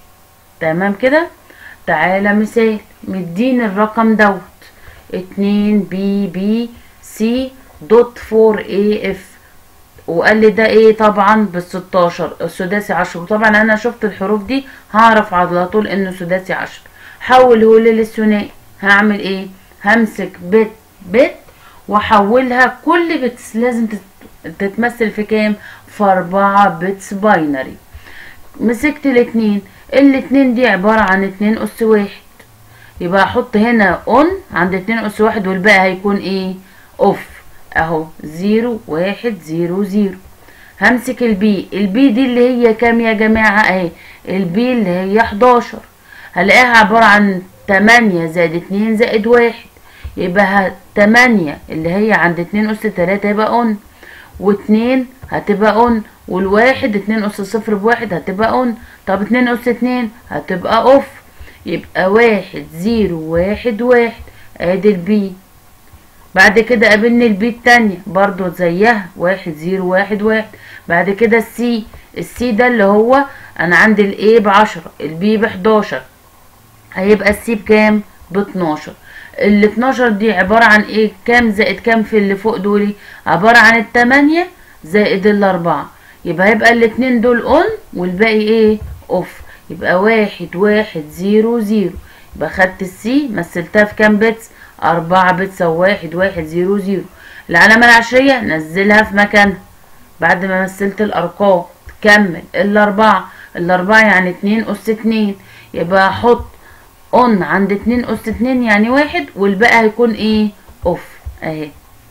تمام كده تعالى مثال مديني الرقم دوت اتنين بي بي سي دوت فور اي اف وقال لي ده ايه طبعا بالستاشر السداسي عشر وطبعا انا شفت الحروف دي هعرف على طول انه سداسي عشر حوله لي للثنائي هعمل ايه همسك بت بت واحولها كل بتس لازم تتمثل في كام في اربعة بتس باينري مسكت الاتنين الاتنين دي عبارة عن اتنين اس واحد يبقى احط هنا اون عند اتنين اس واحد والباقي هيكون ايه اوف اهو زيرو واحد زيرو زيرو همسك البي البي دي اللي هي كام يا جماعة اهي البي اللي هي حداشر هلاقيها عبارة عن تمانية زائد اتنين زائد واحد يبقى تمانية اللي هي عند اتنين اس تلاتة يبقى اون واتنين هتبقى اون والواحد اتنين اس صفر بواحد هتبقى اون طب اتنين اس اتنين هتبقى اوف يبقى واحد زيرو واحد واحد ادي البي بعد كده قابلني البي التانية برضو زيها واحد زيرو واحد واحد بعد كده السي السي ده اللي هو انا عندي الاي بعشرة البي بحداشر هيبقى السي بكام باتناشر ال 12 دي عبارة عن ايه كام زائد كام في اللي فوق دولي عبارة عن التمانية زائد الاربعة يبقى هيبقى الاتنين دول اون والباقي ايه اوف يبقى واحد واحد زيرو زيرو يبقى خدت السي مثلتها في كام بيتس أربعة بيتس أو واحد واحد زيرو زيرو العلامة العشرية نزلها في مكانها بعد ما مثلت الأرقام كمل الأربعة الأربعة يعني اتنين أس اتنين يبقى أحط اون عند اتنين أس اتنين يعني واحد والباقي هيكون ايه اوف اهي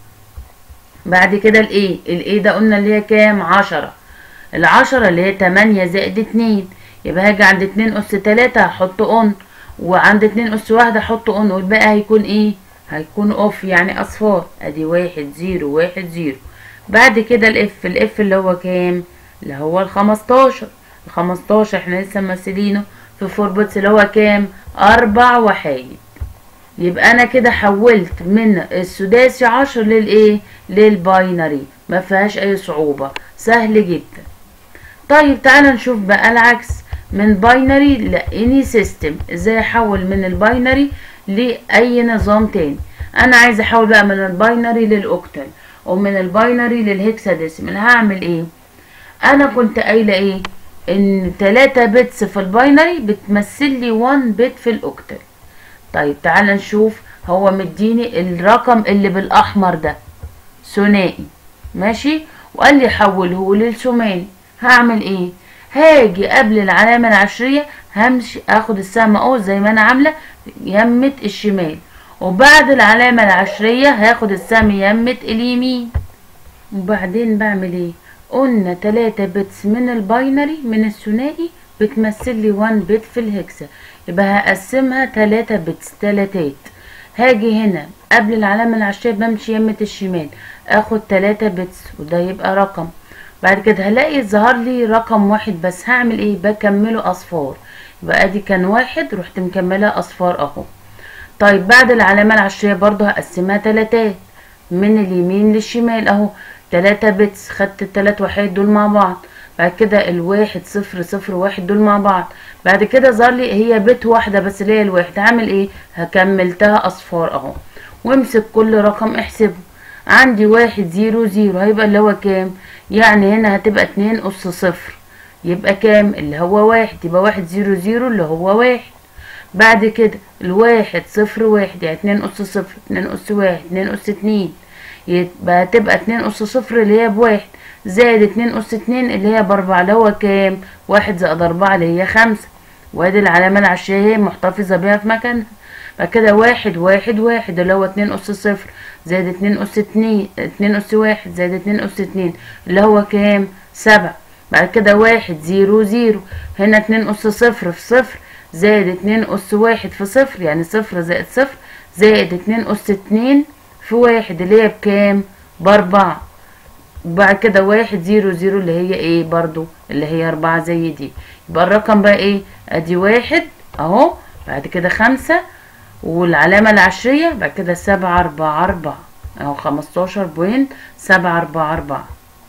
بعد كده الايه الايه ده قلنا اللي هي كام عشرة العشرة اللي هي تمانية زائد اتنين يبقى هاجي عند اتنين أس تلاتة هحط اون وعند اتنين أس واحد هحط اون والباقي هيكون ايه هيكون اوف يعني اصفار ادي واحد زيرو واحد زيرو بعد كده الاف الاف اللي هو كام اللي هو الخمستاشر الخمستاشر احنا لسه ممثلينه في فور بوتس اللي هو كام اربع وحايد يبقى انا كده حولت من السداسي عشر للايه للباينري ما فيهاش اي صعوبة سهل جدا طيب تعالى نشوف بقى العكس من باينري لاني سيستم ازاي احول من الباينري لاي نظام تاني انا عايزه احول بقى من الباينري للاوكتال ومن الباينري للهكساديسيمال هعمل ايه انا كنت قايله ايه ان 3 بيتس في الباينري بتمثل لي 1 بت في الاوكتال طيب تعال نشوف هو مديني الرقم اللي بالاحمر ده ثنائي ماشي وقال لي حوله للثماني هعمل ايه هاجي قبل العلامة العشرية همشي اخد السهم اهو زي ما انا عاملة يمة الشمال وبعد العلامة العشرية هاخد السهم يمة اليمين وبعدين بعمل ايه قلنا تلاتة بتس من الباينري من الثنائي بتمثل لي 1 بت في الهكسا يبقى هقسمها تلاتة بتس تلاتات هاجي هنا قبل العلامة العشرية بمشي يمة الشمال اخد تلاتة بتس وده يبقى رقم بعد كده هلاقي ظهر لي رقم واحد بس هعمل ايه بكمله اصفار يبقى ادي كان واحد رحت مكملة اصفار اهو طيب بعد العلامة العشرية برضو هقسمها تلاتات من اليمين للشمال اهو تلاتة بتس خدت التلات وحيد دول مع بعض بعد كده الواحد صفر صفر واحد دول مع بعض بعد كده ظهر لي هي بت واحدة بس اللي هي الواحد هعمل ايه هكملتها اصفار اهو وامسك كل رقم احسبه عندي واحد زيرو زيرو هيبقى اللي هو كام يعني هنا هتبقى اتنين اس صفر يبقى كام اللي هو واحد يبقى واحد زيرو زيرو اللي هو واحد بعد كده الواحد صفر واحد يعني اتنين اس صفر اتنين اس واحد اتنين اس اتنين يبقى هتبقى اتنين اس صفر اللي هي بواحد زائد اتنين اس اتنين اللي هي باربعة اللي هو كام واحد زائد اربعة اللي هي خمسة وادي العلامة العشرية هي محتفظة بيها في مكانها بعد كده واحد واحد واحد اللي هو اتنين اس صفر زائد اتنين اس اتنين اتنين اس واحد زائد اتنين اس اتنين اللي هو كام سبعة بعد كده واحد زيرو زيرو هنا اتنين اس صفر في صفر زائد اتنين اس واحد في صفر يعني صفر زائد صفر زائد اتنين اس اتنين في واحد اللي هي بكام باربعة وبعد كده واحد زيرو زيرو اللي هي ايه برضو اللي هي اربعة زي دي يبقى الرقم بقى ايه ادي واحد اهو بعد كده خمسة والعلامة العشرية بعد كده سبعة أربعة أربعة أهو خمستاشر بوينت سبعة أربعة أربعة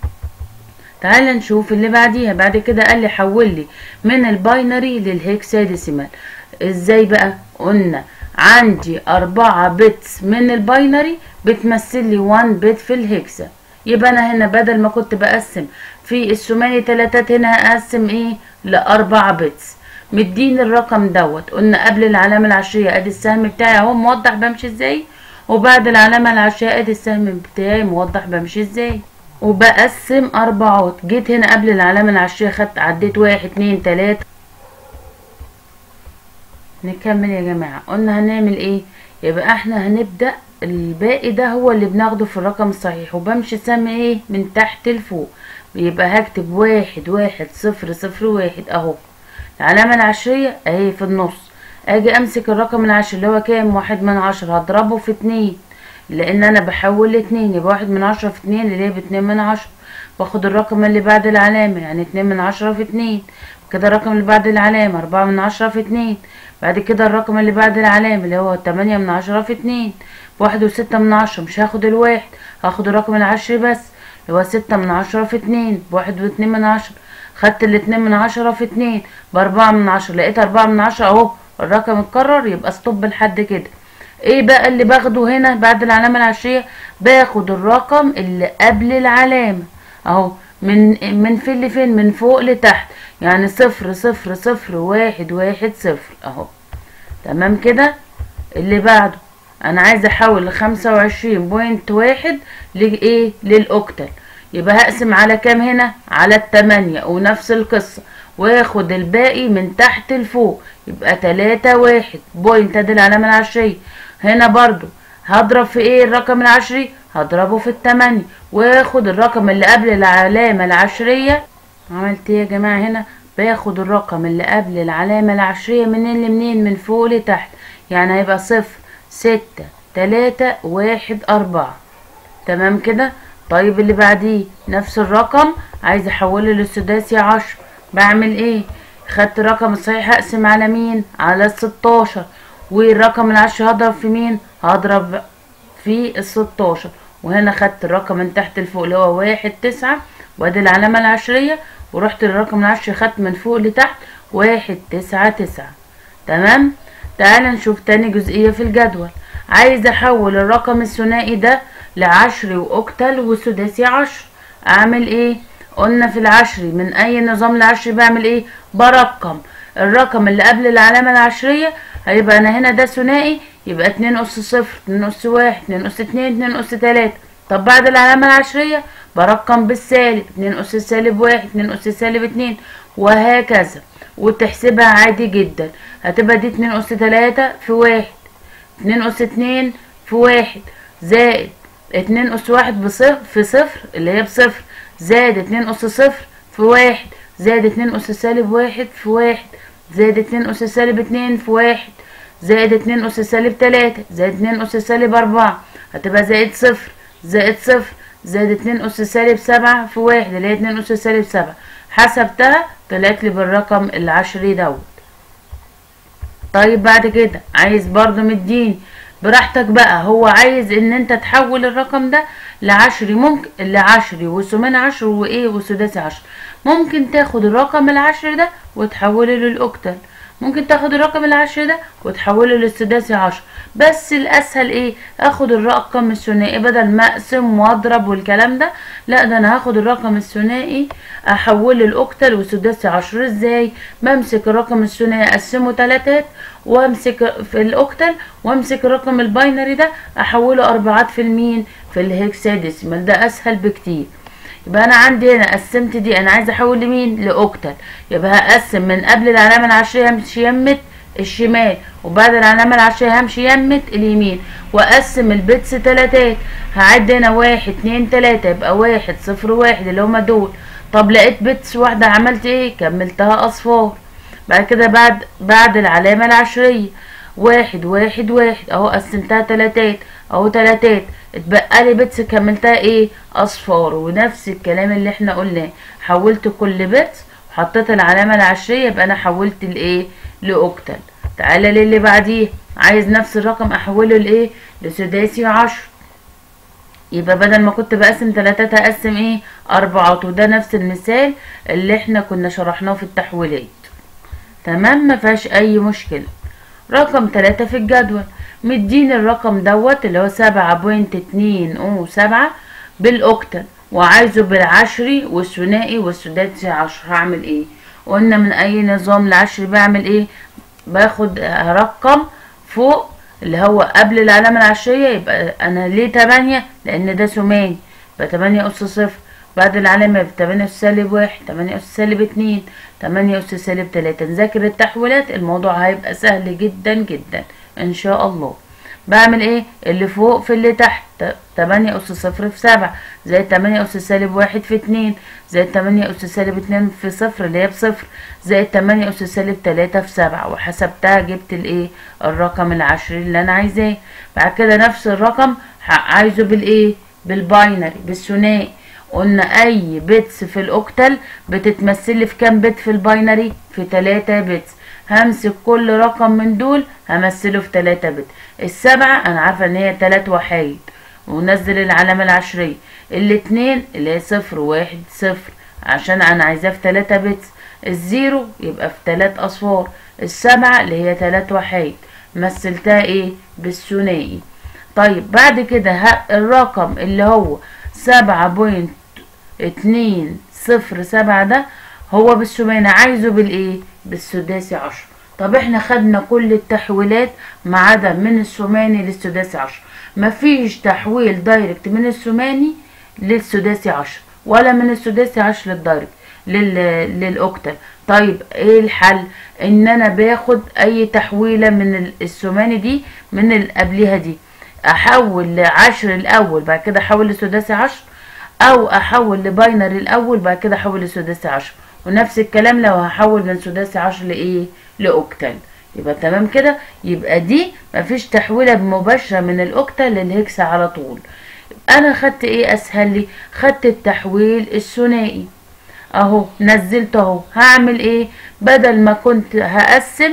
تعال نشوف اللي بعديها بعد كده قال لي حول لي من الباينري للهكساديسيمال ازاي بقى قلنا عندي أربعة بيتس من الباينري بتمثل لي 1 بيت في الهكسا يبقى أنا هنا بدل ما كنت بقسم في الثماني تلاتات هنا هقسم ايه لأربعة بيتس مديني الرقم دوت قلنا قبل العلامة العشرية ادي السهم بتاعي اهو موضح بمشي ازاي وبعد العلامة العشرية ادي السهم بتاعي موضح بمشي ازاي وبقسم اربعات جيت هنا قبل العلامة العشرية خدت عديت واحد اتنين تلاتة نكمل يا جماعة قلنا هنعمل ايه يبقى احنا هنبدأ الباقي ده هو اللي بناخده في الرقم الصحيح وبمشي سهم ايه من تحت لفوق يبقى هكتب واحد واحد صفر صفر واحد اهو العلامة العشرية اهي في النص اجي امسك الرقم العشري اللي هو كام واحد من عشرة هضربه في اتنين لان انا بحول لاتنين يبقى واحد من عشرة في اتنين اللي هي باتنين من عشرة باخد الرقم اللي بعد العلامة يعني اتنين من عشرة في اتنين كده الرقم اللي بعد العلامة اربعة من عشرة في اتنين بعد كده الرقم اللي بعد العلامة اللي هو تمانية من عشرة في اتنين واحد وستة من عشرة مش هاخد الواحد هاخد الرقم العشري بس اللي هو ستة من عشرة في اتنين بواحد واتنين من عشرة خدت الاتنين من عشرة في اتنين باربعة من عشرة لقيت اربعة من عشرة اهو الرقم اتكرر يبقى ستوب لحد كده ايه بقى اللي باخده هنا بعد العلامة العشرية باخد الرقم اللي قبل العلامة اهو من من فين لفين من فوق لتحت يعني صفر صفر صفر واحد واحد صفر اهو تمام كده اللي بعده انا عايزه احول لخمسة وعشرين بوينت واحد لايه للاوكتال يبقى هقسم على كام هنا على التمانية ونفس القصة واخد الباقي من تحت لفوق يبقى تلاتة واحد بوينت ادي العلامة العشرية هنا برضو هضرب في ايه الرقم العشري هضربه في التمانية واخد الرقم اللي قبل العلامة العشرية عملت ايه يا جماعة هنا باخد الرقم اللي قبل العلامة العشرية من اللي منين من فوق لتحت يعني هيبقى صفر ستة تلاتة واحد أربعة تمام كده طيب اللي بعديه نفس الرقم عايز احوله للسداسي عشر بعمل ايه خدت الرقم الصحيح هقسم على مين على الستاشر والرقم العشري هضرب في مين هضرب في الستاشر وهنا خدت الرقم من تحت لفوق اللي هو واحد تسعة وادي العلامة العشرية ورحت للرقم العشري خدت من فوق لتحت واحد تسعة تسعة تمام تعال نشوف تاني جزئية في الجدول عايز احول الرقم الثنائي ده لعشري واوكتال وسداسي عشر اعمل ايه قلنا في العشري من اي نظام العشري بعمل ايه برقم الرقم اللي قبل العلامة العشرية هيبقى انا هنا ده ثنائي يبقى اتنين اس صفر اتنين اس واحد اتنين اس اتنين اتنين اس تلاتة طب بعد العلامة العشرية برقم بالسالب اتنين اس سالب واحد اتنين اس سالب اتنين وهكذا وتحسبها عادي جدا هتبقى دي اتنين اس تلاتة في واحد اتنين اس اتنين في واحد زائد اتنين اس واحد بصفر في صفر اللي هي بصفر زائد اتنين اس صفر في واحد زائد اتنين اس سالب واحد في واحد زائد اتنين اس سالب اتنين في واحد زائد اتنين أس سالب تلاتة زائد اتنين أس سالب أربعة هتبقى زائد صفر زائد صفر زائد اتنين أس سالب سبعة في واحد اللي هي اتنين أس سالب سبعة حسبتها طلعت لي بالرقم العشري دوت طيب بعد كده عايز برضو مديني براحتك بقى هو عايز ان انت تحول الرقم ده لعشري ممكن لعشري وثمان عشر وايه وسداسي عشر ممكن تاخد الرقم العشري ده وتحوله للاوكتال ممكن تاخد الرقم العشري ده وتحوله للسداسي عشر بس الاسهل ايه اخد الرقم الثنائي بدل ما اقسم واضرب والكلام ده لا ده انا هاخد الرقم الثنائي احوله الاوكتال وسداسي عشر ازاي بمسك الرقم الثنائي اقسمه تلاتات وامسك في الاوكتال وامسك الرقم الباينري ده احوله اربعات في المين في الهكساديسيمال ده اسهل بكتير يبقى انا عندي هنا قسمت دي انا عايزه احول لمين لاوكتال يبقى هقسم من قبل العلامه العشريه همشي يمه الشمال وبعد العلامه العشريه همشي يمه اليمين واقسم البيتس تلاتات هعد هنا واحد اتنين تلاته يبقى واحد صفر واحد اللي هما دول طب لقيت بيتس واحده عملت ايه كملتها اصفار بعد كده بعد بعد العلامه العشريه واحد واحد واحد اهو قسمتها تلاتات اهو تلاتات اتبقى لي بيتس كملتها ايه اصفار ونفس الكلام اللي احنا قلناه حولت كل بيتس وحطيت العلامه العشريه يبقى انا حولت الايه لاوكتال تعالى للي بعديه عايز نفس الرقم احوله لايه لسداسي عشر يبقى بدل ما كنت بقسم تلاتات هقسم ايه اربعات وده نفس المثال اللي احنا كنا شرحناه في التحويلات تمام مفيهاش اي مشكله رقم تلاتة في الجدول مديني الرقم دوت اللي هو سبعة بوينت اتنين او سبعة بالاوكتال وعايزه بالعشري والثنائي والسداسي عشر هعمل ايه قلنا من اي نظام العشري بعمل ايه باخد رقم فوق اللي هو قبل العلامة العشرية يبقى انا ليه تمانية لان ده ثماني يبقى تمانية اس صفر بعد العلامة يبقى تمانية اس سالب واحد تمانية اس سالب اتنين تمانية اس سالب تلاتة نذاكر التحويلات الموضوع هيبقى سهل جدا جدا ان شاء الله بعمل ايه اللي فوق في اللي تحت تمانية اس صفر في سبعة زائد تمانية اس سالب واحد في اتنين زائد تمانية اس سالب اتنين في صفر اللي هي بصفر زائد تمانية اس سالب تلاتة في سبعة وحسبتها جبت الايه الرقم العشري اللي انا عايزاه بعد كده نفس الرقم عايزه بالايه بالباينري بالثنائي قلنا اي بيتس في الاوكتال بتتمثل لي في كام بت في الباينري في تلاتة بيتس همسك كل رقم من دول همثله في تلاتة بت السبعة انا عارفة ان هي تلات وحايد ونزل العلامة العشرية الاتنين اللي هي صفر واحد صفر عشان انا عايزاه في تلاتة بتس الزيرو يبقى في تلات اصفار السبعة اللي هي تلات وحايد مثلتها ايه بالثنائي طيب بعد كده الرقم اللي هو سبعة بوينت اتنين صفر سبعة ده هو بالثماني عايزه بالايه بالسداسي عشر طب احنا خدنا كل التحويلات ما عدا من الثماني للسداسي عشر مفيش تحويل دايركت من الثماني للسداسي عشر ولا من السداسي عشر للدايركت لل... للاوكتال طيب ايه الحل ان انا باخد اي تحويله من الثماني دي من اللي قبليها دي احول لعشر الاول بعد كده احول لسداسي عشر او احول لباينري الاول بعد كده احول لسداسي عشر ونفس الكلام لو هحول من سداسي عشر لايه لاوكتال يبقى تمام كده يبقى دي مفيش تحويله مباشره من الاوكتال للهكسا على طول انا خدت ايه اسهل لي خدت التحويل الثنائي اهو نزلت اهو هعمل ايه بدل ما كنت هقسم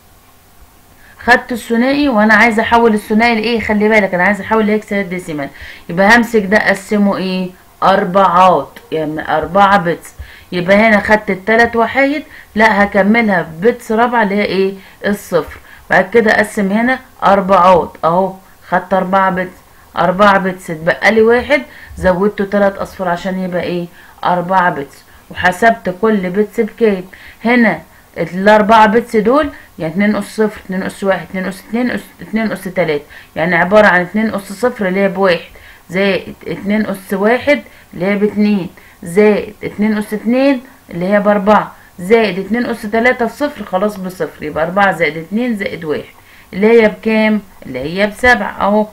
خدت الثنائي وانا عايزه احول الثنائي لايه خلي بالك انا عايزه احول لهكسا ديسيمال يبقى همسك ده اقسمه ايه اربعات يعني اربعة بتس يبقى هنا خدت التلات وحايد لا هكملها بتس رابعة اللي هي ايه الصفر بعد كده اقسم هنا اربعات اهو خدت اربعة بتس اربعة بتس اتبقى لي واحد زودته تلات اصفار عشان يبقى ايه اربعة بتس وحسبت كل بتس بكام هنا الاربعة بتس دول يعني اتنين اس صفر اتنين اس واحد اتنين اس اتنين اس اتنين اس تلاتة يعني عبارة عن اتنين اس صفر اللي هي بواحد زائد اتنين اس واحد اللي هي باتنين زائد اتنين اس اتنين اللي هي باربعة زائد اتنين اس تلاتة في صفر خلاص بصفر يبقى اربعة زائد اتنين زائد واحد اللي هي بكام اللي هي بسبعة اهو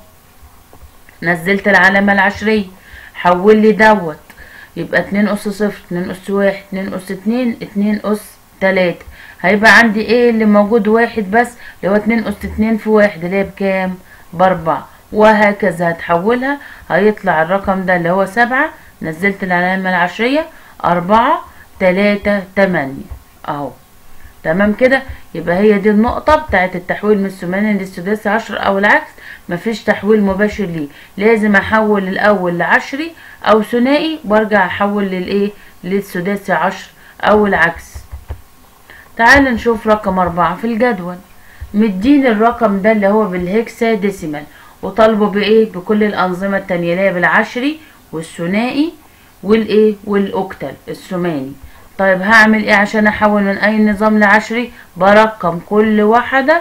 نزلت العلامة العشرية حول لي دوت يبقى اتنين اس صفر اتنين اس واحد اتنين اس اتنين اتنين اس تلاتة هيبقى عندي ايه اللي موجود واحد بس اللي هو اتنين اس اتنين في واحد اللي هي بكام باربعة وهكذا هتحولها هيطلع الرقم ده اللي هو سبعة نزلت العلامة العشرية أربعة تلاتة تمانية اهو تمام كده يبقى هي دي النقطة بتاعت التحويل من الثمانية للسداسي عشر أو العكس مفيش تحويل مباشر ليه لازم أحول الأول لعشري أو ثنائي وأرجع أحول للإيه للسداسي عشر أو العكس تعال نشوف رقم أربعة في الجدول مدين الرقم ده اللي هو بالهكسا ديسيمال وطالبه بإيه بكل الأنظمة التانية اللي هي بالعشري والثنائي والإيه والأوكتال الثماني طيب هعمل ايه عشان احول من اي نظام لعشري برقم كل واحدة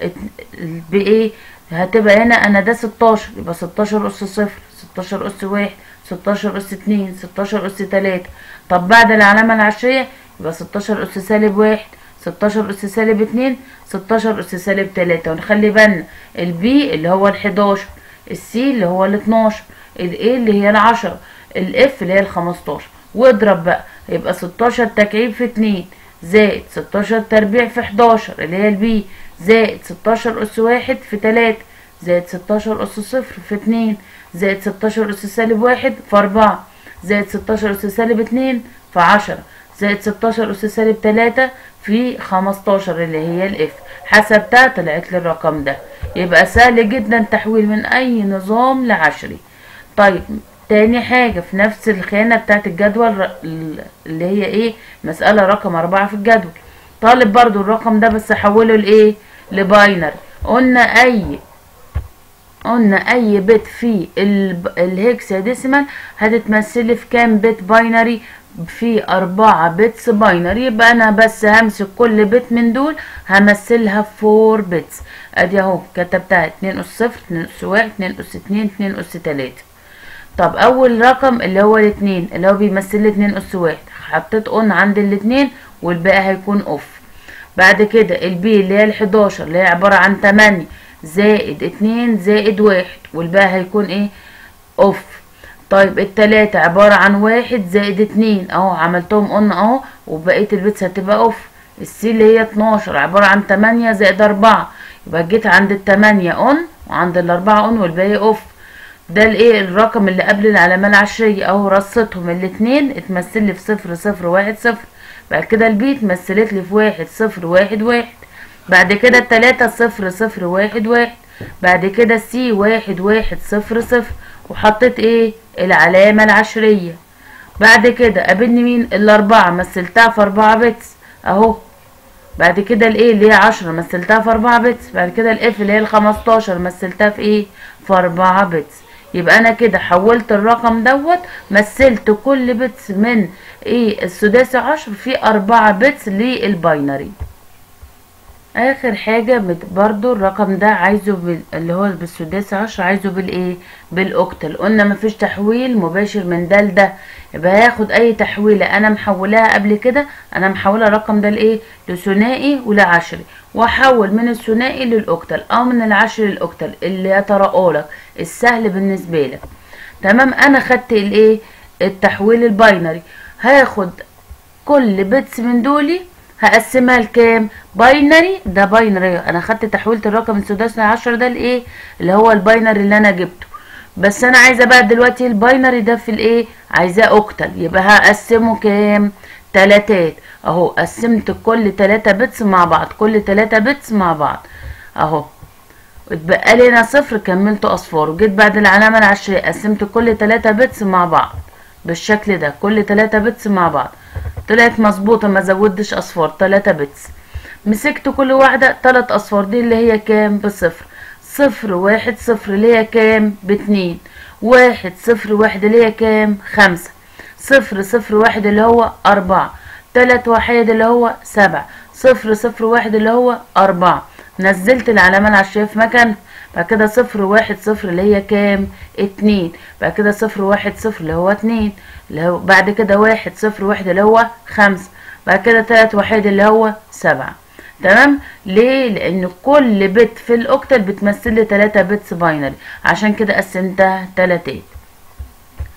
بايه هتبقى هنا انا ده 16 يبقى 16 اس صفر 16 اس واحد 16 اس اتنين 16 اس تلاتة طب بعد العلامة العشرية يبقى 16 اس سالب واحد 16 اس سالب اتنين 16 اس سالب تلاتة ونخلي بالنا البي اللي هو الحداشر السي اللي هو الاتناشر الايه اللي هي العشرة الاف اللي هي الخمستاشر واضرب بقى يبقى 16 تكعيب في 2 زائد 16 تربيع في 11 اللي هي البي زائد 16 أس واحد في 3 زائد 16 أس صفر في 2 زائد 16 أس سالب واحد في 4 زائد 16 أس سالب 2 في 10 زائد 16 أس سالب 3 في 15 اللي هي الاف حسبتها طلعت لي الرقم ده يبقى سهل جدا تحويل من أي نظام لعشري طيب تاني حاجة في نفس الخانة بتاعت الجدول اللي هي ايه مسألة رقم أربعة في الجدول طالب برضو الرقم ده بس حوله لايه لباينري قلنا أي قلنا أي بت في الهكسا ديسيمال هتتمثلي في كام بت باينري في أربعة بتس باينري يبقى أنا بس همسك كل بت من دول همثلها في فور بتس أدي أهو كتبتها اتنين أس صفر اتنين أس واحد اتنين أس اتنين اتنين أس تلاتة طب اول رقم اللي هو الاتنين اللي هو بيمثل لي اتنين اس واحد حطيت اون عند الاتنين والباقي هيكون اوف بعد كده البي اللي هي الحداشر اللي هي عبارة عن تمانية زائد اتنين زائد واحد والباقي هيكون ايه اوف طيب التلاتة عبارة عن واحد زائد اتنين اهو عملتهم اون اهو وبقية البيتس هتبقى اوف السي اللي هي اتناشر عبارة عن تمانية زائد اربعة يبقى جيت عند التمانية اون وعند الاربعة اون والباقي اوف ده الايه الرقم اللي قبل العلامة العشرية اهو رصتهم الاتنين اتمثل لي في صفر صفر واحد صفر بعد كده البي اتمثلت لي في واحد صفر واحد واحد بعد كده التلاتة صفر صفر واحد واحد بعد كده السي واحد واحد صفر صفر وحطيت ايه العلامة العشرية بعد كده قابلني مين الاربعة مثلتها في اربعة بتس اهو بعد كده الايه اللي هي عشرة مثلتها في اربعة بتس بعد كده الاف اللي هي الخمستاشر مثلتها في ايه في اربعة بتس يبقى انا كده حولت الرقم دوت مثلت كل بتس من ايه السداسي عشر في اربعة بتس للباينري اخر حاجة برضو الرقم ده عايزه بال... اللي هو بالسداسي عشر عايزه بالايه بالاوكتل قلنا مفيش تحويل مباشر من ده لده يبقى هاخد اي تحويلة انا محولاها قبل كده انا محولة الرقم ده لايه لثنائي ولعشري واحول من الثنائي للاوكتل او من العشري للاوكتل اللي يتراءى السهل بالنسبة لك تمام انا خدت الايه التحويل الباينري هاخد كل بيتس من دولي هقسمها لكام باينري ده باينري انا خدت تحويلة الرقم السداسي عشر ده لايه اللي هو الباينري اللي انا جبته بس انا عايزه بقى دلوقتي الباينري ده في الايه عايزاه اوكتل يبقى هقسمه كام تلاتات اهو قسمت كل تلاتة بتس مع بعض كل تلاتة بتس مع بعض اهو اتبقى لي هنا صفر كملت اصفار وجيت بعد العلامة العشرية قسمت كل تلاتة بتس مع بعض بالشكل ده كل تلاتة بتس مع بعض طلعت مظبوطة ما زودتش اصفار تلاتة بتس مسكت كل واحدة تلات اصفار دي اللي هي كام بصفر صفر واحد صفر اللي هي كام باتنين واحد صفر واحد اللي هي كام خمسة صفر صفر واحد اللي هو أربعة تلات واحد اللي هو سبعة صفر صفر واحد اللي هو أربعة نزلت العلامة العشرية في مكان بعد كده صفر واحد صفر اللي هي كام اتنين بعد كده صفر واحد صفر اللي هو اتنين اللي هو بعد كده واحد صفر واحد اللي هو خمسة بعد كده تلات واحد اللي هو سبعة تمام ليه لان كل بت في الاوكتل بتمثل لي 3 بتس باينري عشان كده قسمتها تلاتات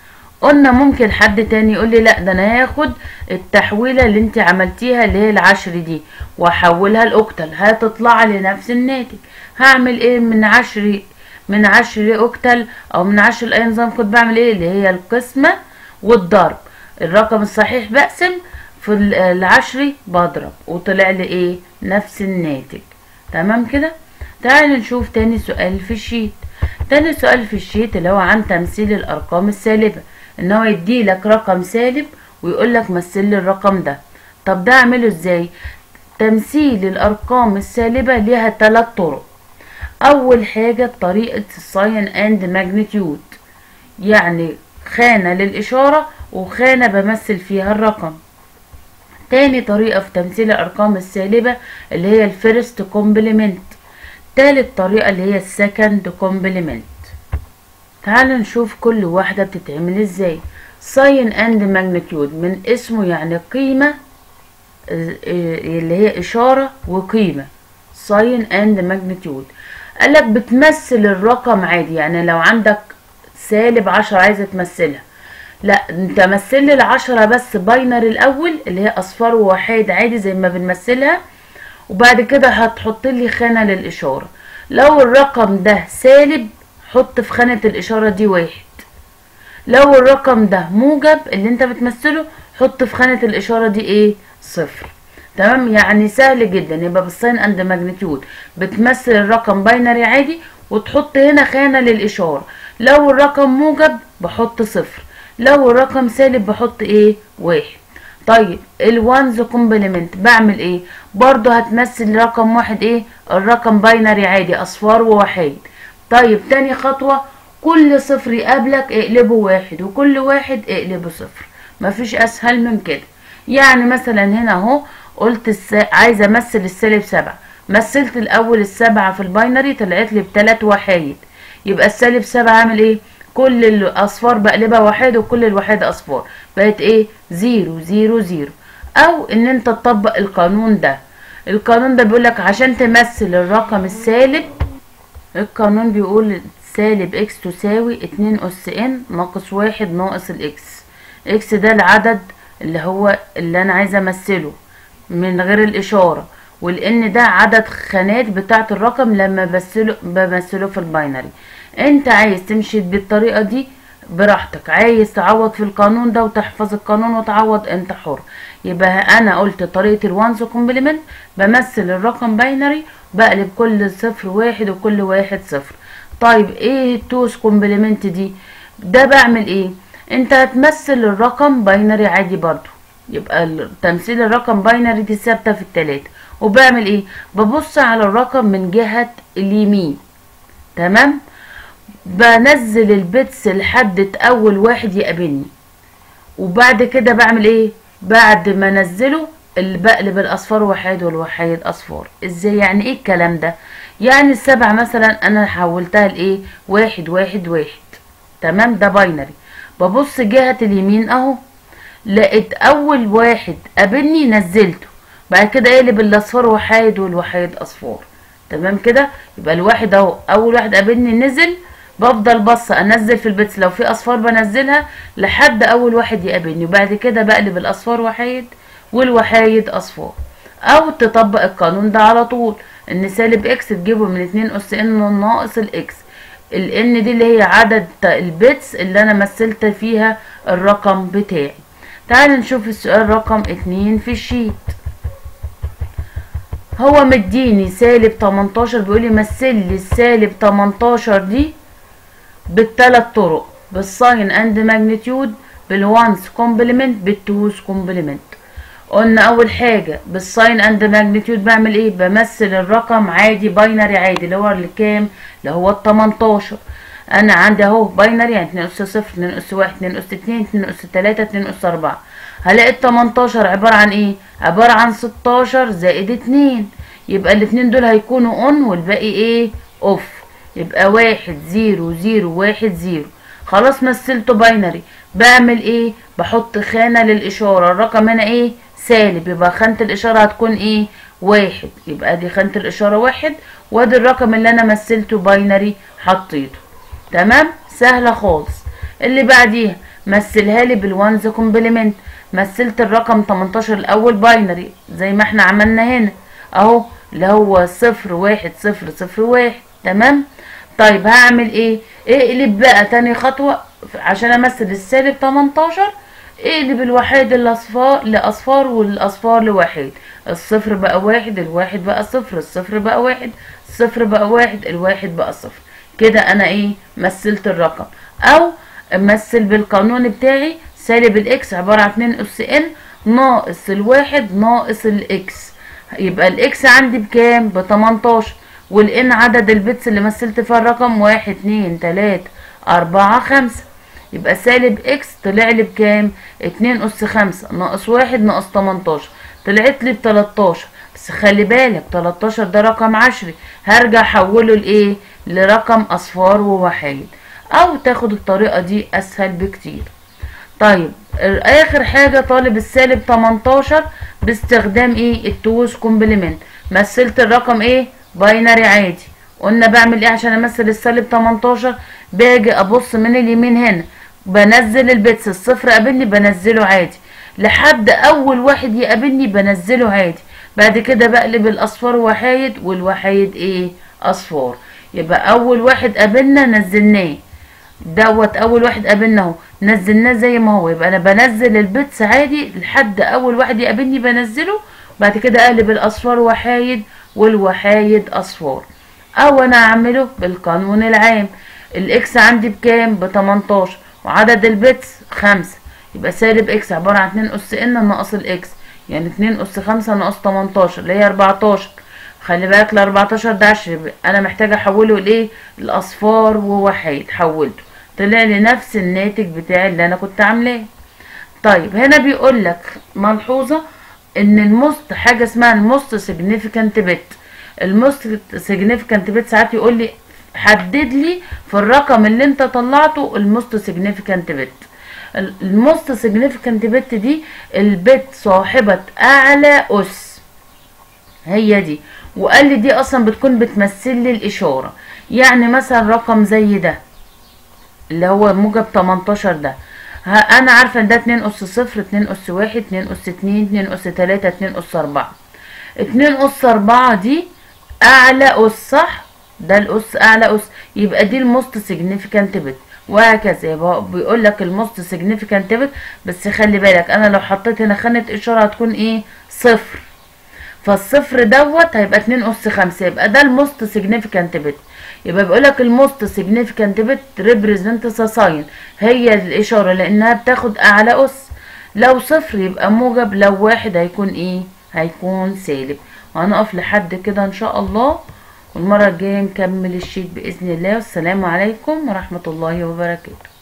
قلنا ممكن حد تاني يقول لي لا ده انا هاخد التحويله اللي انت عملتيها اللي هي العشر دي واحولها لاوكتل هتطلع لي نفس الناتج هعمل ايه من عشر من عشر اوكتل او من عشر اي نظام كنت بعمل ايه اللي هي القسمه والضرب الرقم الصحيح بقسم في العشري بضرب وطلع لي ايه نفس الناتج تمام كده تعالوا نشوف تاني سؤال في الشيت تاني سؤال في الشيت اللي هو عن تمثيل الارقام السالبه ان هو يدي لك رقم سالب ويقول لك مثل لي الرقم ده طب ده اعمله ازاي تمثيل الارقام السالبه ليها ثلاث طرق اول حاجه بطريقه الساين اند ماجنتيود يعني خانه للاشاره وخانه بمثل فيها الرقم تاني طريقه في تمثيل الارقام السالبه اللي هي الفيرست كومبلمنت تالت طريقه اللي هي السكند كومبلمنت تعالوا نشوف كل واحدة بتتعمل ازاي ساين اند ماجنتيود من اسمه يعني قيمة اللي هي اشارة وقيمة ساين اند ماجنتيود قالك بتمثل الرقم عادي يعني لو عندك سالب عشرة عايزة تمثلها لا انت مثل لي العشرة بس باينري الاول اللي هي اصفار ووحيد عادي زي ما بنمثلها وبعد كده هتحط لي خانة للاشارة لو الرقم ده سالب حط في خانة الإشارة دي واحد لو الرقم ده موجب اللي انت بتمثله حط في خانة الإشارة دي ايه صفر تمام يعني سهل جدا يبقى بالساين اند ماجنتيود بتمثل الرقم باينري عادي وتحط هنا خانة للإشارة لو الرقم موجب بحط صفر لو الرقم سالب بحط ايه واحد طيب الوانز كومبلمنت بعمل ايه برضو هتمثل رقم واحد ايه الرقم باينري عادي اصفار ووحيد طيب تاني خطوة كل صفر يقابلك اقلبه واحد وكل واحد اقلبه صفر مفيش اسهل من كده يعني مثلا هنا اهو قلت الس... عايزة امثل السالب سبعة مثلت الاول السبعة في الباينري طلعت لي بتلات وحايد يبقى السالب سبعة عامل ايه كل الاصفار بقلبها واحد وكل الوحيد اصفار بقت ايه زيرو زيرو زيرو او ان انت تطبق القانون ده القانون ده بيقولك عشان تمثل الرقم السالب القانون بيقول سالب اكس تساوي اتنين اس ان ناقص واحد ناقص الاكس اكس ده العدد اللي هو اللي انا عايزه امثله من غير الاشاره والان ده عدد خانات بتاعه الرقم لما بمثله بمثله في الباينري انت عايز تمشي بالطريقه دي براحتك عايز تعوض في القانون ده وتحفظ القانون وتعوض انت حر يبقى انا قلت طريقه الوانز كومبلمنت بمثل الرقم باينري بقلب كل صفر واحد وكل واحد صفر طيب ايه التوس كومبلمنت دي ده بعمل ايه انت هتمثل الرقم باينري عادي برضو يبقى تمثيل الرقم باينري دي ثابته في التلاتة وبعمل ايه ببص على الرقم من جهة اليمين تمام بنزل البيتس لحد اول واحد يقابلني وبعد كده بعمل ايه بعد ما انزله اللي بقلب الاصفار وحيد والوحيد اصفار ازاي يعني ايه الكلام ده يعني السبعة مثلا انا حولتها لايه واحد واحد واحد تمام ده باينري ببص جهة اليمين اهو لقيت اول واحد قابلني نزلته بعد كده اقلب الاصفار وحيد والوحيد اصفار تمام كده يبقى الواحد اهو اول واحد قابلني نزل بفضل بصة انزل في البيتس لو في اصفار بنزلها لحد اول واحد يقابلني وبعد كده بقلب الاصفار وحيد والوحايد اصفار او تطبق القانون ده على طول ان سالب اكس تجيبه من اتنين اس ان ناقص الاكس الان دي اللي هي عدد البيتس اللي انا مثلت فيها الرقم بتاعي تعال نشوف السؤال رقم اتنين في الشيت هو مديني سالب 18 بيقولي مثل لي السالب 18 دي بالثلاث طرق بالساين اند ماجنتيود بالوانس كومبلمنت بالتوز كومبلمنت قلنا اول حاجة بالساين اند ماجنتيود بعمل ايه بمثل الرقم عادي باينري عادي اللي هو الكام اللي هو ال 18 انا عندي اهو باينري يعني 2 اس 0 2 اس 1 2 اس 2 2 اس 3 2 اس 4 هلاقي ال 18 عبارة عن ايه عبارة عن 16 زائد 2 يبقى الاتنين دول هيكونوا اون والباقي ايه اوف يبقى واحد زيرو زيرو واحد زيرو خلاص مثلته باينري بعمل ايه بحط خانة للاشارة الرقم هنا ايه سالب يبقى خانة الاشارة هتكون ايه واحد يبقى دي خانة الاشارة واحد وادي الرقم اللي انا مثلته باينري حطيته تمام سهلة خالص اللي بعديها مثلها لي بالوانز كومبلمنت مثلت الرقم 18 الاول باينري زي ما احنا عملنا هنا اهو اللي هو صفر واحد صفر صفر واحد تمام طيب هعمل ايه اقلب بقى تاني خطوة عشان امثل السالب 18 اقلب الوحيد الاصفار لاصفار والاصفار لواحد الصفر بقى واحد الواحد بقى صفر الصفر بقى واحد الصفر بقى واحد الواحد بقى صفر كده انا ايه مثلت الرقم او امثل بالقانون بتاعي سالب الاكس عبارة عن 2 اس ان ناقص الواحد ناقص الاكس يبقى الاكس عندي بكام ب 18 والان عدد البيتس اللي مثلت فيها الرقم واحد اتنين تلاتة اربعة خمسة يبقى سالب اكس طلع لي بكام اتنين اس خمسة ناقص واحد ناقص تمنتاشر طلعت لي بتلاتاشر بس خلي بالك تلاتاشر ده رقم عشري هرجع احوله لايه لرقم اصفار ووحايد او تاخد الطريقة دي اسهل بكتير طيب اخر حاجة طالب السالب 18 باستخدام ايه التوز كومبلمنت مثلت الرقم ايه باينري عادي قلنا بعمل ايه عشان امثل السالب 18 باجي ابص من اليمين هنا بنزل البيتس الصفر قابلني بنزله عادي لحد اول واحد يقابلني بنزله عادي بعد كده بقلب الاصفار وحايد والوحايد ايه اصفار يبقى اول واحد قابلنا نزلناه دوت اول واحد قابلنا اهو نزلناه زي ما هو يبقى انا بنزل البيتس عادي لحد اول واحد يقابلني بنزله بعد كده اقلب الاصفار وحايد والوحايد اصفار او انا اعمله بالقانون العام الاكس عندي بكام ب 18 وعدد البيتس خمسة يبقى سالب اكس عبارة عن 2 اس ان ناقص الاكس يعني 2 اس 5 ناقص 18 اللي هي 14 خلي بالك ال 14 ده 10 انا محتاجه احوله لايه الاصفار ووحيد حولته طلع لي نفس الناتج بتاعي اللي انا كنت عاملاه طيب هنا بيقول لك ملحوظه ان الموست حاجه اسمها الموست سيجنيفيكانت بت الموست سيجنيفيكانت بت ساعات يقول لي حدد لي في الرقم اللي انت طلعته الموست سيجنيفيكانت بت الموست سيجنيفيكانت بت دي البت صاحبه اعلى اس هي دي وقال لي دي اصلا بتكون بتمثل لي الاشاره يعني مثلا رقم زي ده اللي هو موجب 18 ده انا عارفه ان ده 2 اس 0 2 اس 1 2 اس 2 2 اس 3 2 اس 4 2 اس 4 دي اعلى اس صح ده الاس اعلى اس يبقى دي الموست سيجنيفيكانت بت وهكذا يبقى بيقول لك الموست سيجنيفيكانت بت بس خلي بالك انا لو حطيت هنا خانه اشاره هتكون ايه صفر فالصفر دوت هيبقى 2 اس 5 يبقى ده الموست سيجنيفيكانت بت يبقى بيقول لك الموست سيجنيفيكانت بت ريبريزنت ساين هي الاشاره لانها بتاخد اعلى اس لو صفر يبقى موجب لو واحد هيكون ايه هيكون سالب وهنقف لحد كده ان شاء الله والمره الجايه نكمل الشيت باذن الله والسلام عليكم ورحمه الله وبركاته